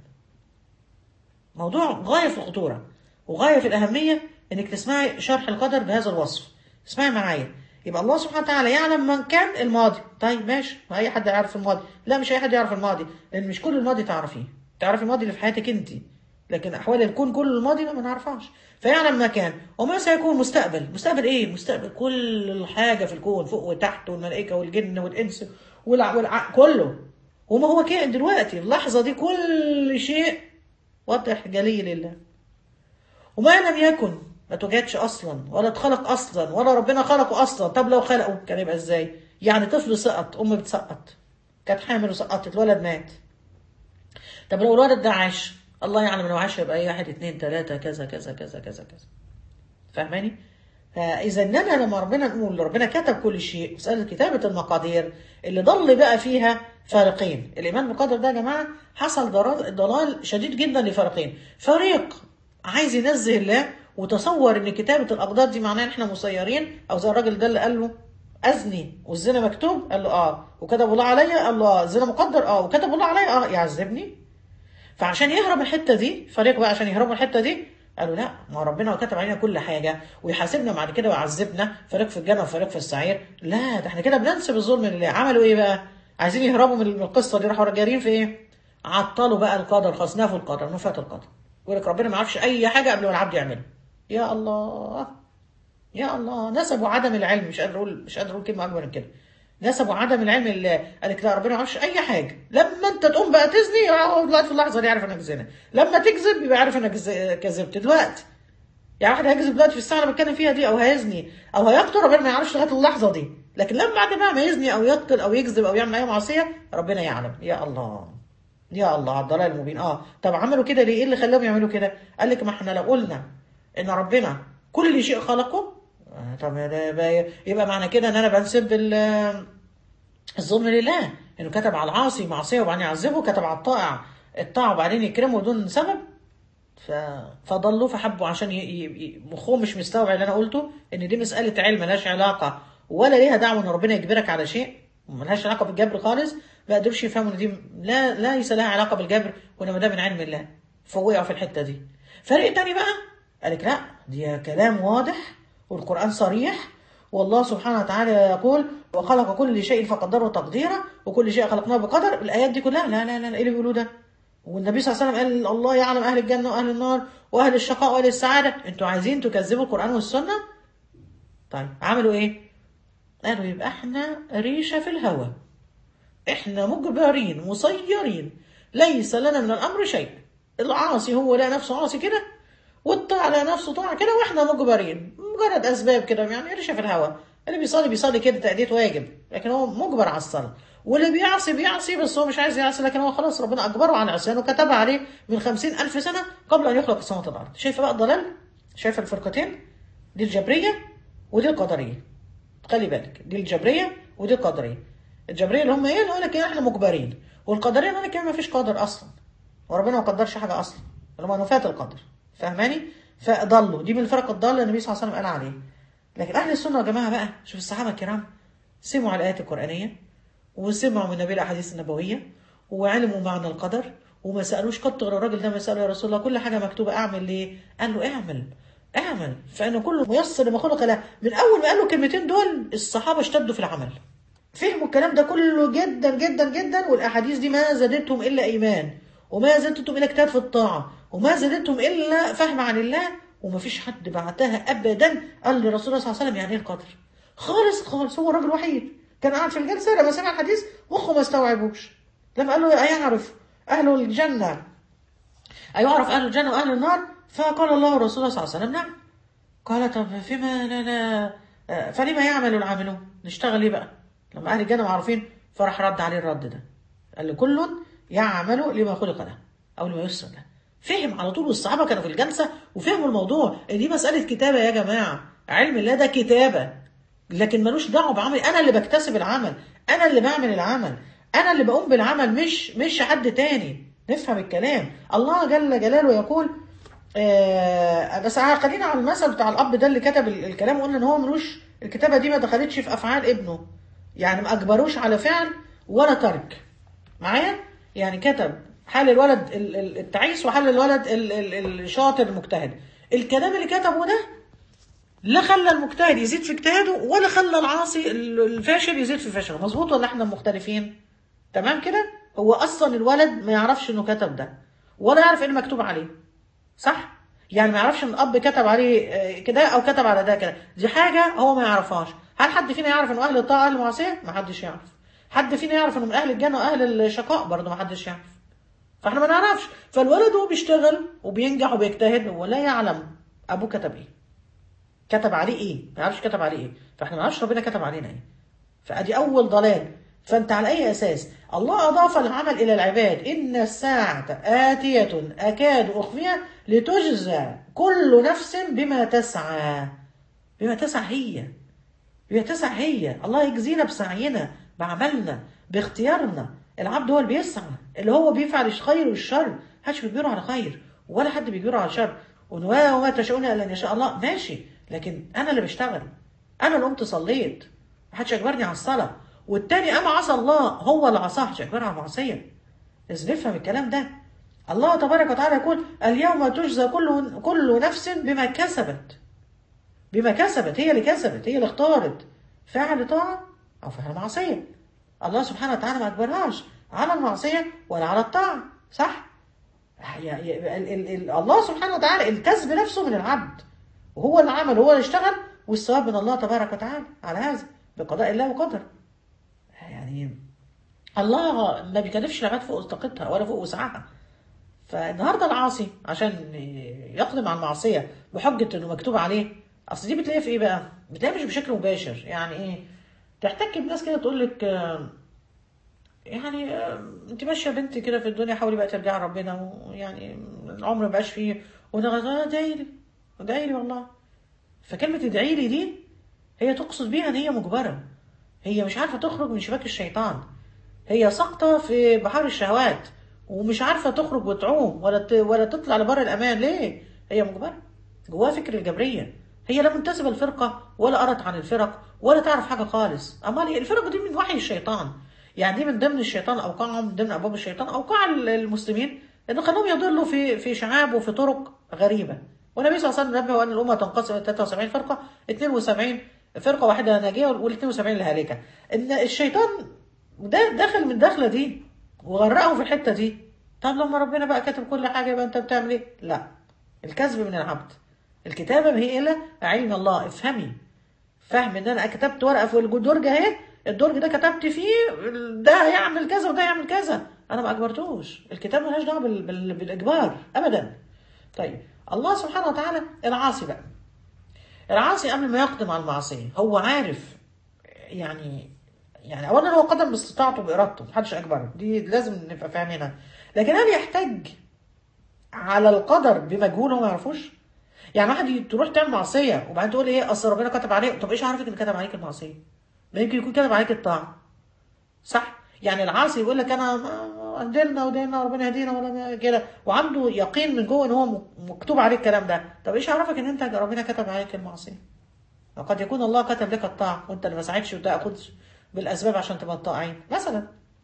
موضوع غاية في الخطورة وغاية في الأهمية إنك تسمعي شرح القدر بهذا الوصف اسمعي معايا يبقى الله سبحانه وتعالى يعلم من كان الماضي طيب ماشي ما أي حد يعرف الماضي لا مش أي حد يعرف الماضي لأن مش كل الماضي تعرفيه تعرفي الماضي اللي في حياتك أنت لكن أحوال الكون كل الماضي لا ما نعرفهاش فيعلم ما كان وما سيكون مستقبل مستقبل إيه مستقبل كل الحاجة في الكون فوق وتحت والملائكة والجن والإنس والع... والع... كله وما هو كائن دلوقتي اللحظة دي كل شيء واضح جلي لله وما لم يكن ما توجدش اصلا ولا اتخلق اصلا ولا ربنا خلقه اصلا طب لو خلقه كان يبقى ازاي يعني طفل سقط ام بتسقط كانت حامل وسقطت الولد مات طب لو الولد ده عاش الله يعلم لو عاش يبقى ايه واحد اتنين تلاته كذا كذا كذا كذا كذا فاهماني؟ فاذا اننا لما ربنا نقول ربنا كتب كل شيء مساله كتابه المقادير اللي ضل بقى فيها فارقين الايمان بالقدر ده يا جماعه حصل ضلال ضلال شديد جدا لفريقين فريق عايز ينزه الله وتصور ان كتابه الاقدار دي معناها ان احنا مسيرين او زي الراجل ده اللي قال له اذني والزنا مكتوب قال له اه وكتب الله عليا قال له اه الزنا مقدر اه وكتب الله عليا اه يعذبني فعشان يهرب من الحته دي فريق بقى عشان يهربوا من الحته دي قالوا لا ما ربنا كتب علينا كل حاجه ويحاسبنا بعد كده ويعذبنا فريق في الجنه وفريق في السعير لا ده احنا كده بننسب الظلم لله عملوا ايه بقى عايزين يهربوا من القصه دي راحوا جارين في ايه عطلوا بقى القدر خلاص نفوا القدر نفات القدر يقول لك ربنا ما يعرفش اي حاجه قبل ما العبد يعملها يا الله يا الله نسبوا عدم العلم مش قادر اقول مش قادر اقول كلمه اكبر من كده نسبوا عدم العلم لله قال لك لا ربنا ما يعرفش اي حاجه لما انت تقوم بقى تزني هو دلوقتي في اللحظه دي يعرف انك زنا لما تكذب يبقى عارف انك ز- كذبت دلوقتي يعني واحد هيكذب دلوقتي في الساعه اللي بتكلم فيها دي او هيزني او هيقتل ربنا ما يعرفش لغايه اللحظه دي لكن لما بعد بقى ما يزني او يقتل او يكذب او يعمل اي معصيه ربنا يعلم يا الله يا الله على الضلال المبين اه طب عملوا كده ليه ايه اللي خلاهم يعملوا كده قال لك ما احنا لو قلنا ان ربنا كل شيء خلقه آه طب ده يبقى, يبقى معنى كده ان انا بنسب ال- الظلم لله انه كتب على العاصي معصيه وبعدين يعذبه كتب على الطائع الطاعه وبعدين يكرمه بدون سبب ف... فضلوا فحبوا عشان ي... ي... مخهم مش مستوعب اللي انا قلته ان دي مساله علم ملهاش علاقه ولا ليها دعوه ان ربنا يجبرك على شيء ملهاش علاقه بالجبر خالص ما قدروش يفهموا ان دي لا لا ليس لها علاقه بالجبر وانما ده من علم الله فوقعوا في الحته دي فريق تاني بقى قال لك لا دي كلام واضح والقران صريح والله سبحانه وتعالى يقول وخلق كل شيء فقدره تقديرا وكل شيء خلقناه بقدر الايات دي كلها لا لا لا ايه اللي بيقولوه ده والنبي صلى الله عليه وسلم قال الله يعلم اهل الجنه واهل النار واهل الشقاء واهل السعاده انتوا عايزين تكذبوا القران والسنه طيب عملوا ايه قالوا يبقى احنا ريشه في الهوى احنا مجبرين مسيرين ليس لنا من الامر شيء العاصي هو لا نفسه عاصي كده والطاعة لا نفسه طاعة كده واحنا مجبرين مجرد اسباب كده يعني ريشه في الهوى اللي بيصلي بيصلي كده تأدية واجب لكن هو مجبر على الصلاة واللي بيعصي بيعصي بس هو مش عايز يعصي لكن هو خلاص ربنا أجبره على العصيان وكتب عليه من خمسين ألف سنة قبل أن يخلق السماوات والأرض شايفة بقى الضلال شايفة الفرقتين دي الجبرية ودي القدرية خلي بالك دي الجبرية ودي القدرية الجبرية اللي هم ايه اللي يقول لك إيه احنا مجبرين والقدرية اللي يقول لك إيه ما فيش قدر أصلا وربنا ما قدرش حاجة أصلا اللي هم نفاة القدر فاهماني فضلوا دي من الفرق الضالة النبي صلى الله عليه وسلم قال عليه لكن أهل السنة يا جماعة بقى شوف الصحابة الكرام سمعوا الآيات القرآنية وسمعوا من النبي الأحاديث النبوية وعلموا معنى القدر وما سألوش قط غير الراجل ده ما سأله يا رسول الله كل حاجة مكتوبة أعمل ليه؟ قال له اعمل اعمل فإن كله ميسر لما خلق له من أول ما قال له الكلمتين دول الصحابة اشتدوا في العمل فهموا الكلام ده كله جدا جدا جدا والأحاديث دي ما زادتهم إلا إيمان وما زادتهم إلا اجتهاد في الطاعة وما زادتهم إلا فهم عن الله وما فيش حد بعدها أبدا قال لرسول الله صلى الله عليه وسلم يعني إيه القدر خالص خالص هو الراجل الوحيد كان قاعد في الجلسة لما سمع الحديث مخه ما استوعبوش لما قال له أيعرف أهل الجنة أيعرف أهل الجنة وأهل النار فقال الله ورسوله صلى الله عليه وسلم نعم قال طب فيما لنا فلما يعمل العاملون نشتغل ايه بقى لما أهل الجنة معروفين فراح رد عليه الرد ده قال له كل يعمل لما خلق له أو لما يسر له فهم على طول والصحابة كانوا في الجلسة وفهموا الموضوع ان دي مسألة كتابة يا جماعة علم الله ده كتابة لكن ملوش دعوه بعمل انا اللي بكتسب العمل انا اللي بعمل العمل انا اللي بقوم بالعمل مش مش حد تاني نفهم الكلام الله جل جلاله يقول آه بس خلينا على المثل بتاع الاب ده اللي كتب الكلام وقلنا ان هو ملوش الكتابه دي ما دخلتش في افعال ابنه يعني ما اجبروش على فعل ولا ترك معايا يعني كتب حال الولد التعيس وحال الولد الشاطر المجتهد الكلام اللي كتبه ده لا خلى المجتهد يزيد في اجتهاده ولا خلى العاصي الفاشل يزيد في فشله مظبوط ولا احنا مختلفين تمام كده هو اصلا الولد ما يعرفش انه كتب ده ولا يعرف ايه المكتوب عليه صح يعني ما يعرفش ان الاب كتب عليه كده او كتب على ده كده دي حاجه هو ما يعرفهاش هل حد فينا يعرف انه اهل الطاعه اهل المعصيه ما حدش يعرف حد فينا يعرف انه من اهل الجنه واهل الشقاء برضه ما حدش يعرف فاحنا ما نعرفش فالولد هو بيشتغل وبينجح وبيجتهد ولا يعلم ابوه كتب ايه كتب عليه ايه ما يعرفش كتب عليه ايه فاحنا ما نعرفش ربنا كتب علينا ايه فادي اول ضلال فانت على اي اساس الله اضاف العمل الى العباد ان الساعه اتيه اكاد اخفيها لتجزى كل نفس بما تسعى بما تسعى هي بما تسعى هي الله يجزينا بسعينا بعملنا باختيارنا العبد هو اللي بيسعى اللي هو بيفعل الخير والشر محدش بيجبره على خير ولا حد بيجبره على شر وما وما تشاءون الا ان يشاء الله ماشي لكن انا اللي بشتغل انا اللي قمت صليت محدش اجبرني على الصلاه والتاني اما عصى الله هو اللي عصاه محدش اجبره على المعصيه لازم نفهم الكلام ده الله تبارك وتعالى يقول اليوم تجزى كل كل نفس بما كسبت بما كسبت هي اللي كسبت هي اللي اختارت فعل طاعه او فعل معصيه الله سبحانه وتعالى ما اجبرهاش على المعصيه ولا على الطاعه صح يا- يا- ال- ال- ال- الله سبحانه وتعالى الكسب نفسه من العبد وهو اللي عمل هو اللي اشتغل والثواب من الله تبارك وتعالى على هذا بقضاء الله وقدره يعني الله ما بيكلفش العباد فوق طاقتها ولا فوق وسعها فالنهارده العاصي عشان يقدم على المعصيه بحجه انه مكتوب عليه اصل دي بتلاقيها في ايه بقى؟ بتلاقيها مش بشكل مباشر يعني ايه؟ تحتك بناس كده تقول لك آه، يعني آه، انت ماشيه بنت كده في الدنيا حاولي بقى ترجعي ربنا ويعني العمر ما بقاش فيه وده ادعي لي ادعي لي والله فكلمه ادعي لي دي هي تقصد بيها ان هي مجبره هي مش عارفه تخرج من شباك الشيطان هي ساقطه في بحار الشهوات ومش عارفه تخرج وتعوم ولا ت... ولا تطلع لبر الامان ليه هي مجبره جواها فكر الجبريه هي لا منتسبه لفرقه ولا قرت عن الفرق ولا تعرف حاجه خالص امال إيه؟ الفرق دي من وحي الشيطان يعني دي من ضمن الشيطان اوقعهم من ضمن ابواب الشيطان اوقع المسلمين انه خلوهم يضلوا في في شعاب وفي طرق غريبه والنبي صلى الله عليه وسلم نبه ان الامه تنقسم الى 73 فرقه 72 فرقه واحده ناجيه وال 72 الهالكه ان الشيطان ده دخل من الدخله دي وغرقهم في الحته دي طب لما ربنا بقى كاتب كل حاجه يبقى انت بتعمل ايه؟ لا الكذب من العبد الكتابه هي الا علم الله افهمي فهم ان انا كتبت ورقه في الدرج اهي الدرج ده كتبت فيه ده هيعمل كذا وده هيعمل كذا انا ما اجبرتوش الكتاب ملهاش دعوه بال- بال- بالاجبار ابدا طيب الله سبحانه وتعالى العاصي بقى العاصي قبل ما يقدم على المعصيه هو عارف يعني يعني اولا هو قدم باستطاعته بارادته محدش اجبره دي لازم نبقى فاهمينها لكن هل يحتاج على القدر بمجهول هو ما يعرفوش يعني واحد تروح تعمل معصيه وبعدين تقول ايه اصل ربنا كتب عليك طب ايش عارفك ان كتب عليك المعصيه ما يمكن يكون كتب عليك الطاعه صح يعني العاصي يقول لك انا قدرنا ودينا ربنا يهدينا ولا ما- كده وعنده يقين من جوه ان هو م- مكتوب عليه الكلام ده طب ايش عرفك ان انت ربنا كتب عليك المعصيه وقد يكون الله كتب لك الطاعه وانت اللي ما ساعدتش وتاخدش بالاسباب عشان تبقى الطائعين مثلا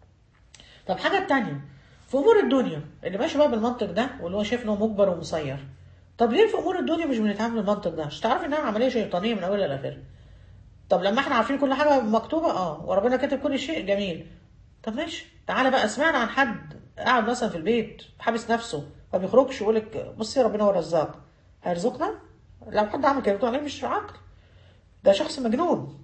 طب حاجه تانية في امور الدنيا اللي ماشي بقى بالمنطق ده واللي هو شايف ان هو مجبر ومسير طب ليه في امور الدنيا مش بنتعامل بالمنطق ده مش تعرف انها عمليه شيطانيه من اولها لاخرها طب لما احنا عارفين كل حاجه مكتوبه اه وربنا كاتب كل شيء جميل طب ماشي تعالى بقى سمعنا عن حد قاعد مثلا في البيت حابس نفسه ما بيخرجش يقول لك بصي ربنا هو الرزاق هيرزقنا لو حد عمل كده بتقول عليه مش عقل ده شخص مجنون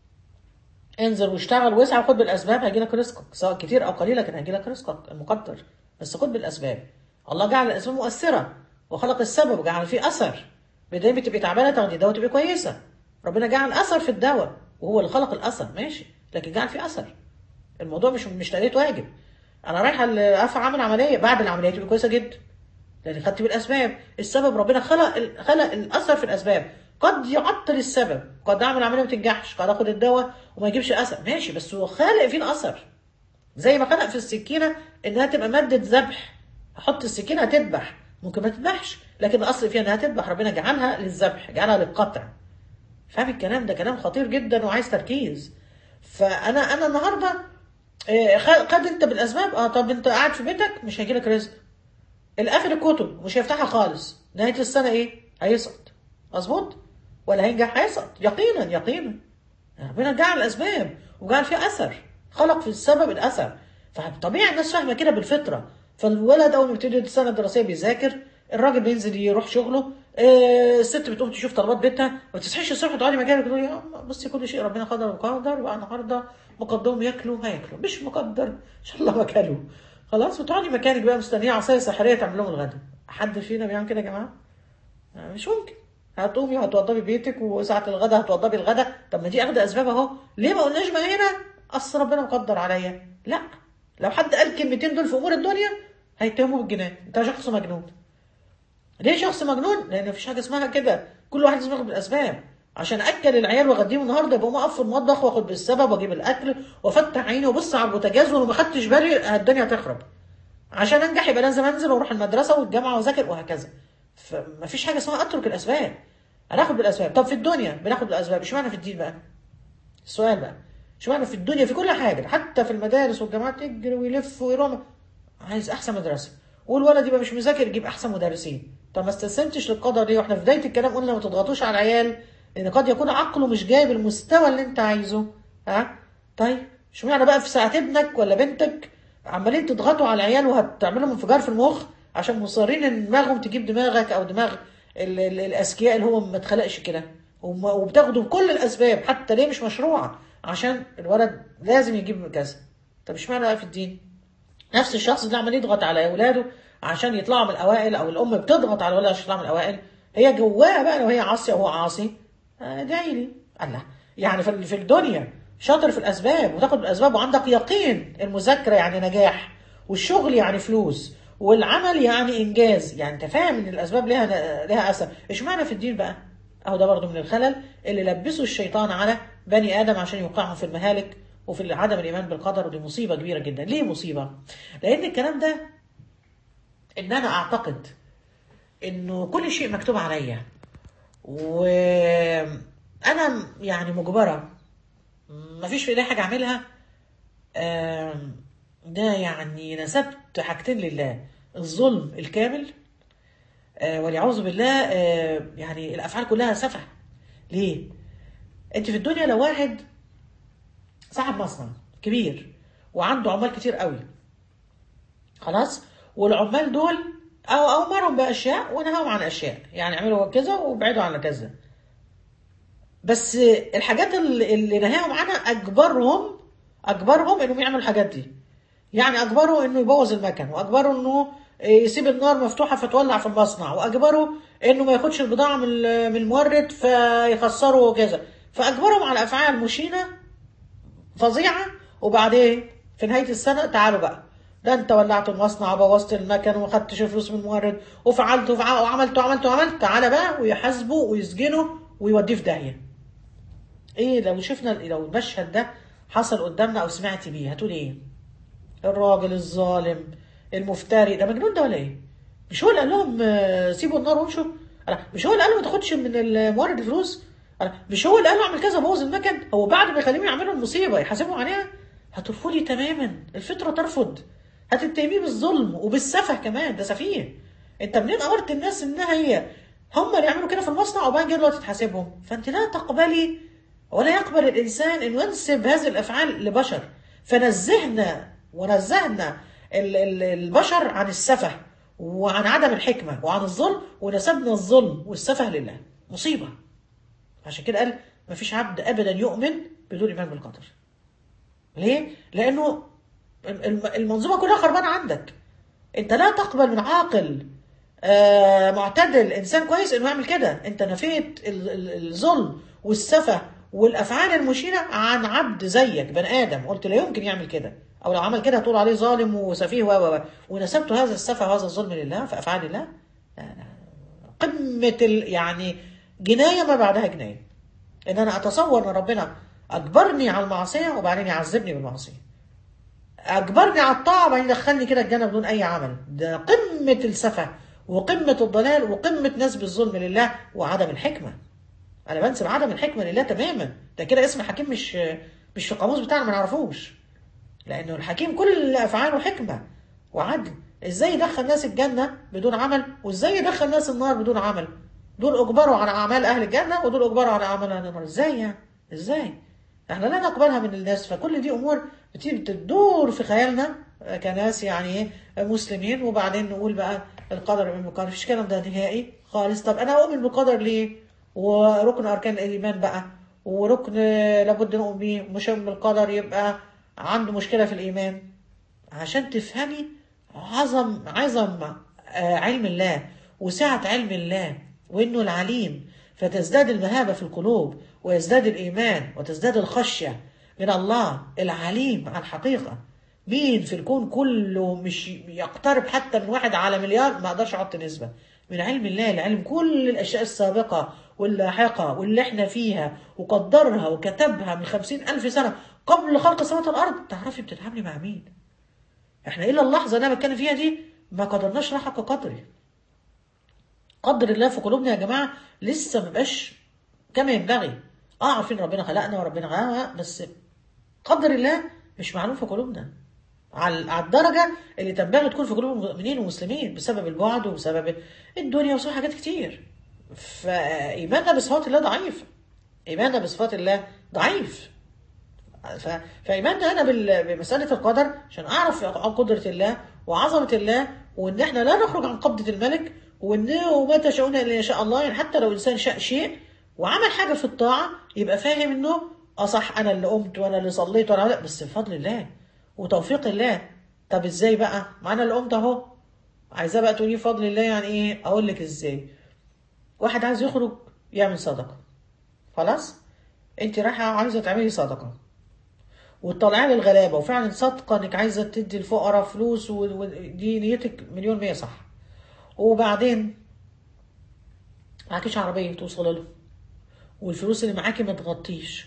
انزل واشتغل واسعى وخد بالاسباب هيجيلك رزقك سواء كتير او قليل لكن هيجيلك رزقك المقدر بس خد بالاسباب الله جعل الاسباب مؤثره وخلق السبب وجعل فيه اثر بداية تبقي تعبانه تاخدي دواء تبقي كويسه ربنا جعل اثر في الدواء وهو اللي خلق الاثر ماشي لكن جعل فيه اثر الموضوع مش مش تأدية واجب انا رايحه افعل اعمل عمليه بعد العمليه تبقى كويسه جدا لان خدت بالاسباب السبب ربنا خلق ال- خلق الاثر في الاسباب قد يعطل السبب قد اعمل عمليه ما تنجحش قد اخد الدواء وما يجيبش اثر ماشي بس هو خالق فيه الاثر زي ما خلق في السكينه انها تبقى ماده ذبح احط السكينه هتذبح ممكن ما تذبحش لكن الاصل فيها انها تذبح ربنا جعلها للذبح جعلها للقطع فاهم الكلام ده كلام خطير جدا وعايز تركيز فانا انا النهارده آه، خ- خد انت بالاسباب اه طب انت قاعد في بيتك مش هيجيلك رزق القافل الكتب مش هيفتحها خالص نهايه السنه ايه هيسقط مظبوط ولا هينجح هيسقط يقينا يقينا ربنا جعل اسباب وجعل فيها اثر خلق في السبب الاثر فطبيعي الناس فاهمه كده بالفطره فالولد اول ما يبتدي السنه الدراسيه بيذاكر الراجل بينزل يروح شغله آه، الست بتقوم تشوف طلبات بيتها ما تصحيش الصبح تقعدي مكانك تقولي يا بصي كل شيء ربنا قدر وقدر بقى النهارده مقدرهم ياكلوا هياكلوا مش مقدر ان شاء الله ما كلوا خلاص وتقعدي مكانك بقى مستنيه عصايه سحريه تعمل لهم الغدا حد فينا بيعمل كده يا جماعه آه، مش ممكن هتقومي وهتوضبي بيتك وساعة الغدا هتوضبي الغدا طب ما دي اخد اسباب اهو ليه ما قلناش بقى هنا اصل ربنا مقدر عليا لا لو حد قال الكلمتين دول في امور الدنيا هيتهموه بالجنان انت شخص مجنون ليه شخص مجنون؟ لان مفيش حاجه اسمها كده كل واحد لازم ياخد بالاسباب عشان اكل العيال واغديهم النهارده يبقى اقف في المطبخ واخد بالسبب واجيب الاكل وافتح عيني وابص على البوتاجاز ولو ما خدتش بالي الدنيا هتخرب عشان انجح يبقى لازم انزل واروح المدرسه والجامعه واذاكر وهكذا فمفيش حاجه اسمها اترك الاسباب انا اخد بالاسباب طب في الدنيا بناخد بالاسباب اشمعنى في الدين بقى السؤال بقى اشمعنى في الدنيا في كل حاجه حتى في المدارس والجامعات يجري ويلف ويرمى عايز احسن مدرسه والولد يبقى مش مذاكر يجيب احسن مدرسين طب ما استسلمتش للقدر ليه واحنا في بدايه الكلام قلنا ما تضغطوش على العيال لان قد يكون عقله مش جايب المستوى اللي انت عايزه ها طيب اشمعنى بقى في ساعه ابنك ولا بنتك عمالين تضغطوا على العيال وهتعملوا انفجار في المخ عشان مصرين ان دماغهم تجيب دماغك او دماغ ال ال الاذكياء اللي هو ما اتخلقش كده وبتاخدوا بكل الاسباب حتى ليه مش مشروعه عشان الولد لازم يجيب كذا طب اشمعنى بقى في الدين نفس الشخص اللي عمال يضغط على اولاده عشان يطلعوا من الاوائل او الام بتضغط على الولد عشان يطلعوا من الاوائل هي جواها بقى لو هي عاصيه وهو عاصي ادعي لي الله يعني في في الدنيا شاطر في الاسباب وتاخد بالاسباب وعندك يقين المذاكره يعني نجاح والشغل يعني فلوس والعمل يعني انجاز يعني انت فاهم ان الاسباب لها لها اثر اشمعنى في الدين بقى اهو ده برضه من الخلل اللي لبسه الشيطان على بني ادم عشان يوقعهم في المهالك وفي عدم الايمان بالقدر ودي مصيبه كبيره جدا ليه مصيبه لان الكلام ده ان انا اعتقد انه كل شيء مكتوب عليا وانا يعني مجبره مفيش في ايدي حاجه اعملها ده يعني نسبت حاجتين لله الظلم الكامل والعياذ بالله يعني الافعال كلها سفه ليه انت في الدنيا لو واحد صاحب مصنع كبير وعنده عمال كتير قوي خلاص والعمال دول او امرهم باشياء ونهاهم عن اشياء يعني اعملوا كذا وابعدوا عن كذا بس الحاجات اللي, اللي نهاهم عنها اجبرهم اجبرهم انهم يعملوا الحاجات دي يعني اجبره انه يبوظ المكن واجبره انه يسيب النار مفتوحه فتولع في المصنع واجبره انه ما ياخدش البضاعه من من المورد فيخسروا وكذا فاجبرهم على افعال مشينه فظيعه وبعدين في نهايه السنه تعالوا بقى ده انت ولعت المصنع وبوظت المكن وما خدتش فلوس من المورد وفعلت وعملت وعملت وعملت تعالى بقى ويحاسبه ويسجنه ويوديه في داهيه. ايه لو شفنا لو المشهد ده حصل قدامنا او سمعت بيه هتقول ايه؟ الراجل الظالم المفتري ده مجنون ده ولا ايه؟ مش هو اللي قال لهم سيبوا النار وامشوا؟ مش هو اللي قال له ما تاخدش من المورد فلوس؟ مش هو اللي قال له اعمل كذا بوظ المكن؟ هو بعد ما يخليهم يعملوا المصيبه يحاسبوا عليها؟ هترفضي تماما الفطره ترفض هتتهميه بالظلم وبالسفه كمان ده سفيه انت منين امرت الناس انها هي هم اللي يعملوا كده في المصنع وبعدين جاي دلوقتي تحاسبهم فانت لا تقبلي ولا يقبل الانسان انه ينسب هذه الافعال لبشر فنزهنا ونزهنا البشر عن السفه وعن عدم الحكمه وعن الظلم ونسبنا الظلم والسفه لله مصيبه عشان كده قال ما فيش عبد ابدا يؤمن بدون ايمان بالقدر ليه؟ لانه المنظومه كلها خربانه عندك انت لا تقبل من عاقل آه معتدل انسان كويس انه يعمل كده انت نفيت الظلم والسفه والافعال المشينه عن عبد زيك بني ادم قلت لا يمكن يعمل كده او لو عمل كده هتقول عليه ظالم وسفيه و ونسبت هذا السفه وهذا الظلم لله في افعال الله قمه يعني جنايه ما بعدها جنايه ان انا اتصور ان ربنا اجبرني على المعصيه وبعدين يعذبني بالمعصيه اجبرني على الطاعه وبعدين يدخلني كده الجنه بدون اي عمل ده قمه السفه وقمه الضلال وقمه نسب الظلم لله وعدم الحكمه انا بنسب عدم الحكمه لله تماما ده كده اسم حكيم مش مش في القاموس بتاعنا ما نعرفوش لانه الحكيم كل افعاله حكمه وعدل ازاي يدخل ناس الجنه بدون عمل وازاي يدخل ناس النار بدون عمل دول اجبروا على اعمال اهل الجنه ودول اجبروا على اعمال اهل النار ازاي يعني ازاي احنا لا نقبلها من الناس فكل دي امور بتيجي بتدور في خيالنا كناس يعني مسلمين وبعدين نقول بقى القدر من بالقدر مفيش الكلام ده نهائي خالص طب انا اؤمن بالقدر ليه وركن اركان الايمان بقى وركن لابد نؤمن بيه مش بالقدر يبقى عنده مشكله في الايمان عشان تفهمي عظم عظم علم الله وسعه علم الله وانه العليم فتزداد المهابه في القلوب ويزداد الايمان وتزداد الخشيه من الله العليم على الحقيقة مين في الكون كله مش يقترب حتى من واحد على مليار ما اقدرش احط نسبة من علم الله العلم كل الاشياء السابقة واللاحقة واللي احنا فيها وقدرها وكتبها من خمسين الف سنة قبل خلق السماوات والارض تعرفي بتتعاملي مع مين احنا الى اللحظة اللي انا بتكلم فيها دي ما قدرناش حق قدره قدر الله في قلوبنا يا جماعة لسه ما بقاش كما ينبغي اه عارفين ربنا خلقنا وربنا خلقنا بس قدر الله مش معلوم في قلوبنا على على الدرجة اللي تنبغي تكون في قلوب المؤمنين والمسلمين بسبب البعد وبسبب الدنيا وبسبب حاجات كتير فإيماننا بصفات الله ضعيف إيماننا بصفات الله ضعيف ف... فإيماننا أنا بال... بمسألة القدر عشان أعرف عن قدرة الله وعظمة الله وإن إحنا لا نخرج عن قبضة الملك وإن وما تشاءون إلا إن شاء الله يعني حتى لو إنسان شاء شيء وعمل حاجة في الطاعة يبقى فاهم إنه أه صح أنا اللي قمت وأنا اللي صليت وأنا لا بس بفضل الله وتوفيق الله طب إزاي بقى؟ ما أنا اللي قمت أهو عايزاه بقى تقولي فضل الله يعني إيه؟ أقول لك إزاي؟ واحد عايز يخرج يعمل صدقة خلاص؟ أنت رايحة عايزة تعملي صدقة وتطلعي للغلابة وفعلا صادقة إنك عايزة تدي الفقراء فلوس ودي نيتك مليون مية صح وبعدين معكيش عربية توصل له والفلوس اللي معاكي ما تغطيش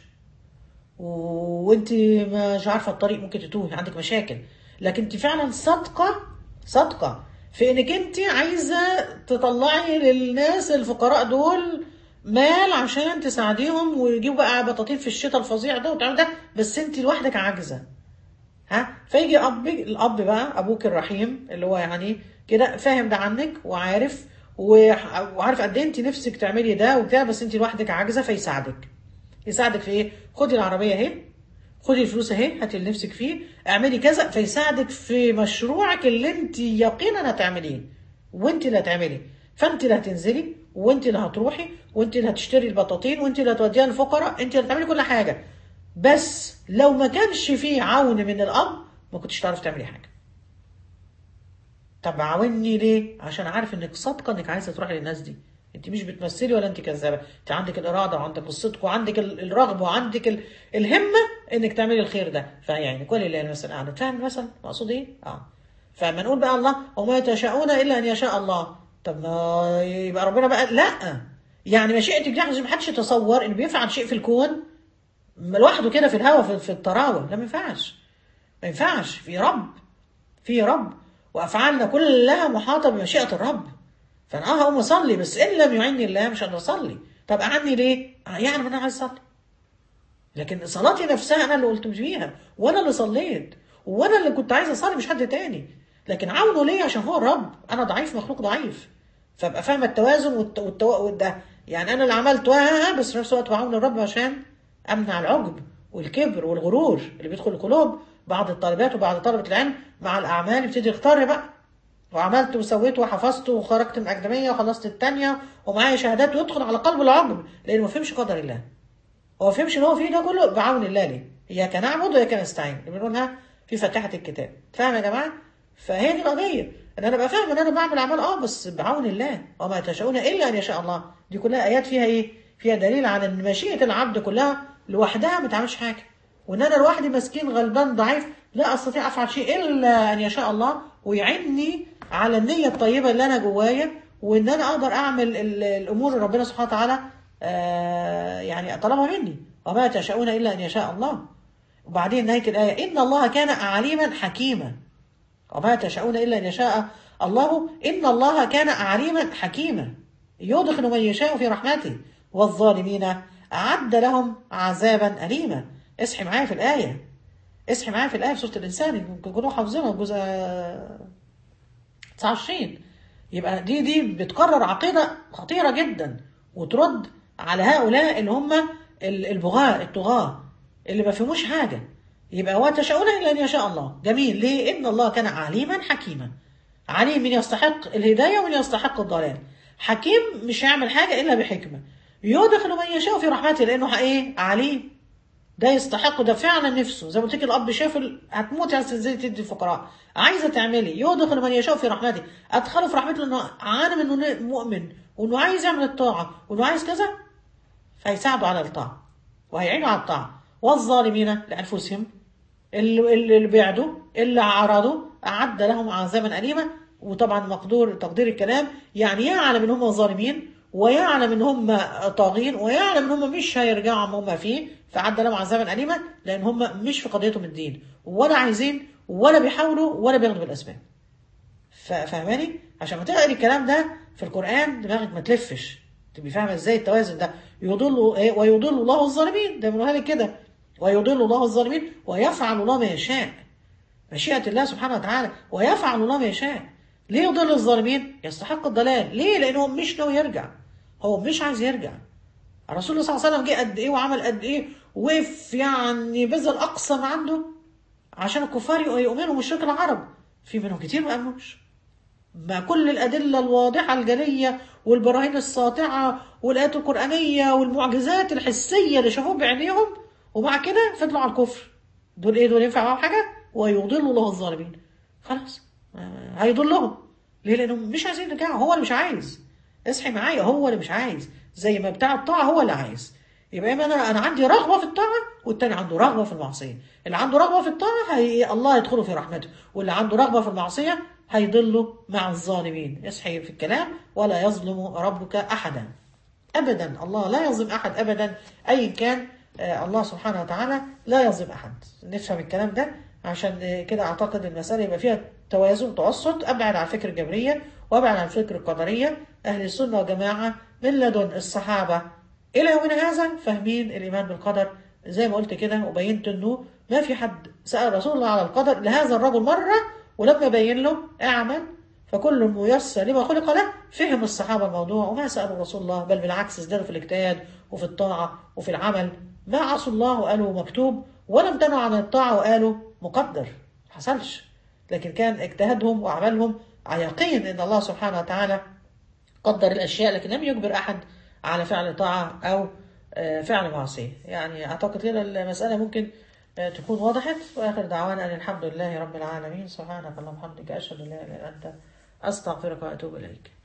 وانت مش عارفه الطريق ممكن تتوه عندك مشاكل لكن انت فعلا صادقه صادقه في انك انت عايزه تطلعي للناس الفقراء دول مال عشان تساعديهم ويجيبوا بقى بطاطين في الشتاء الفظيع ده وتعمل ده بس انت لوحدك عاجزه ها فيجي اب الاب بقى ابوك الرحيم اللي هو يعني كده فاهم ده عنك وعارف وعارف قد ايه انت نفسك تعملي ده وبتاع بس انت لوحدك عاجزه فيساعدك يساعدك في ايه؟ خدي العربيه اهي خدي الفلوس اهي هاتي اللي نفسك فيه اعملي كذا فيساعدك في مشروعك اللي انت يقينا هتعمليه وانت اللي هتعملي فانت اللي هتنزلي وانت اللي هتروحي وانت اللي هتشتري البطاطين وانت اللي هتوديها للفقراء انت اللي هتعملي كل حاجه بس لو ما كانش فيه عون من الاب ما كنتش تعرف تعملي حاجه طب عاوني ليه عشان عارف انك صادقه انك عايزه تروحي للناس دي انت مش بتمثلي ولا انت كذابه انت عندك الاراده وعندك الصدق وعندك الرغبه وعندك ال... الهمه انك تعملي الخير ده فيعني كل اللي المثل اعلى فاهم المثل مقصود ايه اه فما نقول بقى الله وما تشاءون الا ان يشاء الله طب ما يبقى ربنا بقى لا يعني مشيئتك دي ما حدش يتصور ان بيفعل شيء في الكون لوحده كده في الهواء في, في الطراوه لا ما ينفعش ما ينفعش في رب في رب وافعالنا كلها محاطه بمشيئه الرب فانا اه هقوم اصلي بس ان لم يعيني الله مش هقدر اصلي طب اعني ليه؟ يعني انا عايز اصلي لكن صلاتي نفسها انا اللي قلت فيها وانا اللي صليت وانا اللي كنت عايز اصلي مش حد تاني لكن عاونه ليه عشان هو الرب انا ضعيف مخلوق ضعيف فابقى فاهم التوازن والت... والت... والده يعني انا اللي عملت وها بس في نفس الوقت بعون الرب عشان امنع العجب والكبر والغرور اللي بيدخل القلوب بعض الطالبات وبعض طلبه العلم مع الاعمال يبتدي يختار بقى وعملت وسويت وحفظت وخرجت من الأكاديمية وخلصت التانية ومعايا شهادات ويدخل على قلب العجب لأنه ما فهمش قدر الله هو ما فهمش إن هو فيه ده كله بعون الله ليه إياك نعبد وإياك نستعين اللي بنقولها في فاتحة الكتاب فاهم يا جماعة فهي دي القضية إن أنا بقى فاهم إن أنا بعمل أعمال أه بس بعون الله وما تشاءون إلا أن يشاء الله دي كلها آيات فيها إيه فيها دليل على إن مشيئة العبد كلها لوحدها ما تعملش حاجة وإن أنا لوحدي مسكين غلبان ضعيف لا أستطيع أفعل شيء إلا أن يشاء الله ويعني على النية الطيبة اللي أنا جوايا وإن أنا أقدر أعمل الأمور اللي ربنا سبحانه وتعالى آه يعني طلبها مني وما تشاءون إلا أن يشاء الله وبعدين نهاية الآية إن الله كان عليما حكيما وما تشاءون إلا أن يشاء الله إن الله كان عليما حكيما يدخل من يشاء في رحمته والظالمين أعد لهم عذابا أليما اصحي معايا في الآية اصحي معايا في الآية في سورة الإنسان ممكن تكونوا حافظينها الجزء 29 يبقى دي دي بتكرر عقيدة خطيرة جدا وترد على هؤلاء اللي هم البغاة الطغاة اللي ما فهموش حاجة يبقى وتشاءون إلا أن يشاء الله جميل ليه؟ إن الله كان عليما حكيما عليم من يستحق الهداية ومن يستحق الضلال حكيم مش هيعمل حاجة إلا بحكمة يدخل من يشاء في رحمته لأنه إيه؟ عليم ده يستحق ده فعلا نفسه زي ما قلت لك الاب شاف ال... هتموتي عايزه تنزلي تدي الفقراء عايزه تعملي يدخل من يشاء في رحمته ادخله في رحمته لانه عالم انه مؤمن وانه عايز يعمل الطاعه وانه عايز كذا فهيساعده على الطاعه وهيعينه على الطاعه والظالمين لانفسهم اللي, اللي بعدوا اللي عرضوا اعد لهم عذابا اليما وطبعا مقدور تقدير الكلام يعني يعلم ان هم ظالمين ويعلم ان هم طاغين ويعلم ان هم مش هيرجعوا عما هم فيه فعد لهم عذابا اليما لان هم مش في قضيتهم الدين ولا عايزين ولا بيحاولوا ولا بياخدوا بالاسباب ف- فاهماني عشان ما تقري الكلام ده في القران دماغك ما تلفش تبقي فاهمه ازاي التوازن ده يضل إيه؟ ويضل الله الظالمين ده بنقولها لك كده ويضل الله الظالمين ويفعل الله ما يشاء مشيئة الله سبحانه وتعالى ويفعل الله ما يشاء ليه يضل الظالمين يستحق الضلال ليه لانه مش ناوي يرجع هو مش عايز يرجع الرسول صلى الله عليه وسلم جه قد ايه وعمل قد ايه وقف يعني بذل اقصى ما عنده عشان الكفار يؤمنوا مشرك العرب في منهم كتير ما امنوش مع كل الأدلة الواضحة الجلية والبراهين الساطعة والآيات القرآنية والمعجزات الحسية اللي شافوها بعينيهم ومع كده فضلوا على الكفر دول إيه دول ينفع معاهم حاجة ويضل الله الظالمين خلاص آه، هيضلهم ليه لأنهم مش عايزين يرجعوا هو اللي مش عايز اصحي معايا هو اللي مش عايز زي ما بتاع الطاعة هو اللي عايز يبقى اما انا انا عندي رغبه في الطاعه والتاني عنده رغبه في المعصيه اللي عنده رغبه في الطاعه هي الله يدخله في رحمته واللي عنده رغبه في المعصيه هيضله مع الظالمين اصحي في الكلام ولا يظلم ربك احدا ابدا الله لا يظلم احد ابدا اي كان آه، الله سبحانه وتعالى لا يظلم احد نفهم الكلام ده عشان آه، كده اعتقد المساله يبقى فيها توازن توسط ابعد عن فكر الجبريه وابعد عن فكر القدريه اهل السنه والجماعه من لدن الصحابه الى يومنا هذا فاهمين الايمان بالقدر زي ما قلت كده وبينت انه ما في حد سال رسول الله على القدر لهذا الرجل مره ولما بين له اعمل فكل ميسر لما خلق له فهم الصحابه الموضوع وما سالوا رسول الله بل بالعكس ازدادوا في الاجتهاد وفي الطاعه وفي العمل ما عصوا الله وقالوا مكتوب ولا امتنعوا عن الطاعه وقالوا مقدر ما حصلش لكن كان اجتهادهم وعملهم على يقين ان الله سبحانه وتعالى قدر الاشياء لكن لم يجبر احد على فعل طاعه او آه، فعل معصيه يعني اعتقد كده المساله ممكن آه، تكون وضحت واخر دعوانا ان الحمد لله رب العالمين سبحانك اللهم وبحمدك اشهد ان لا اله الا انت استغفرك واتوب اليك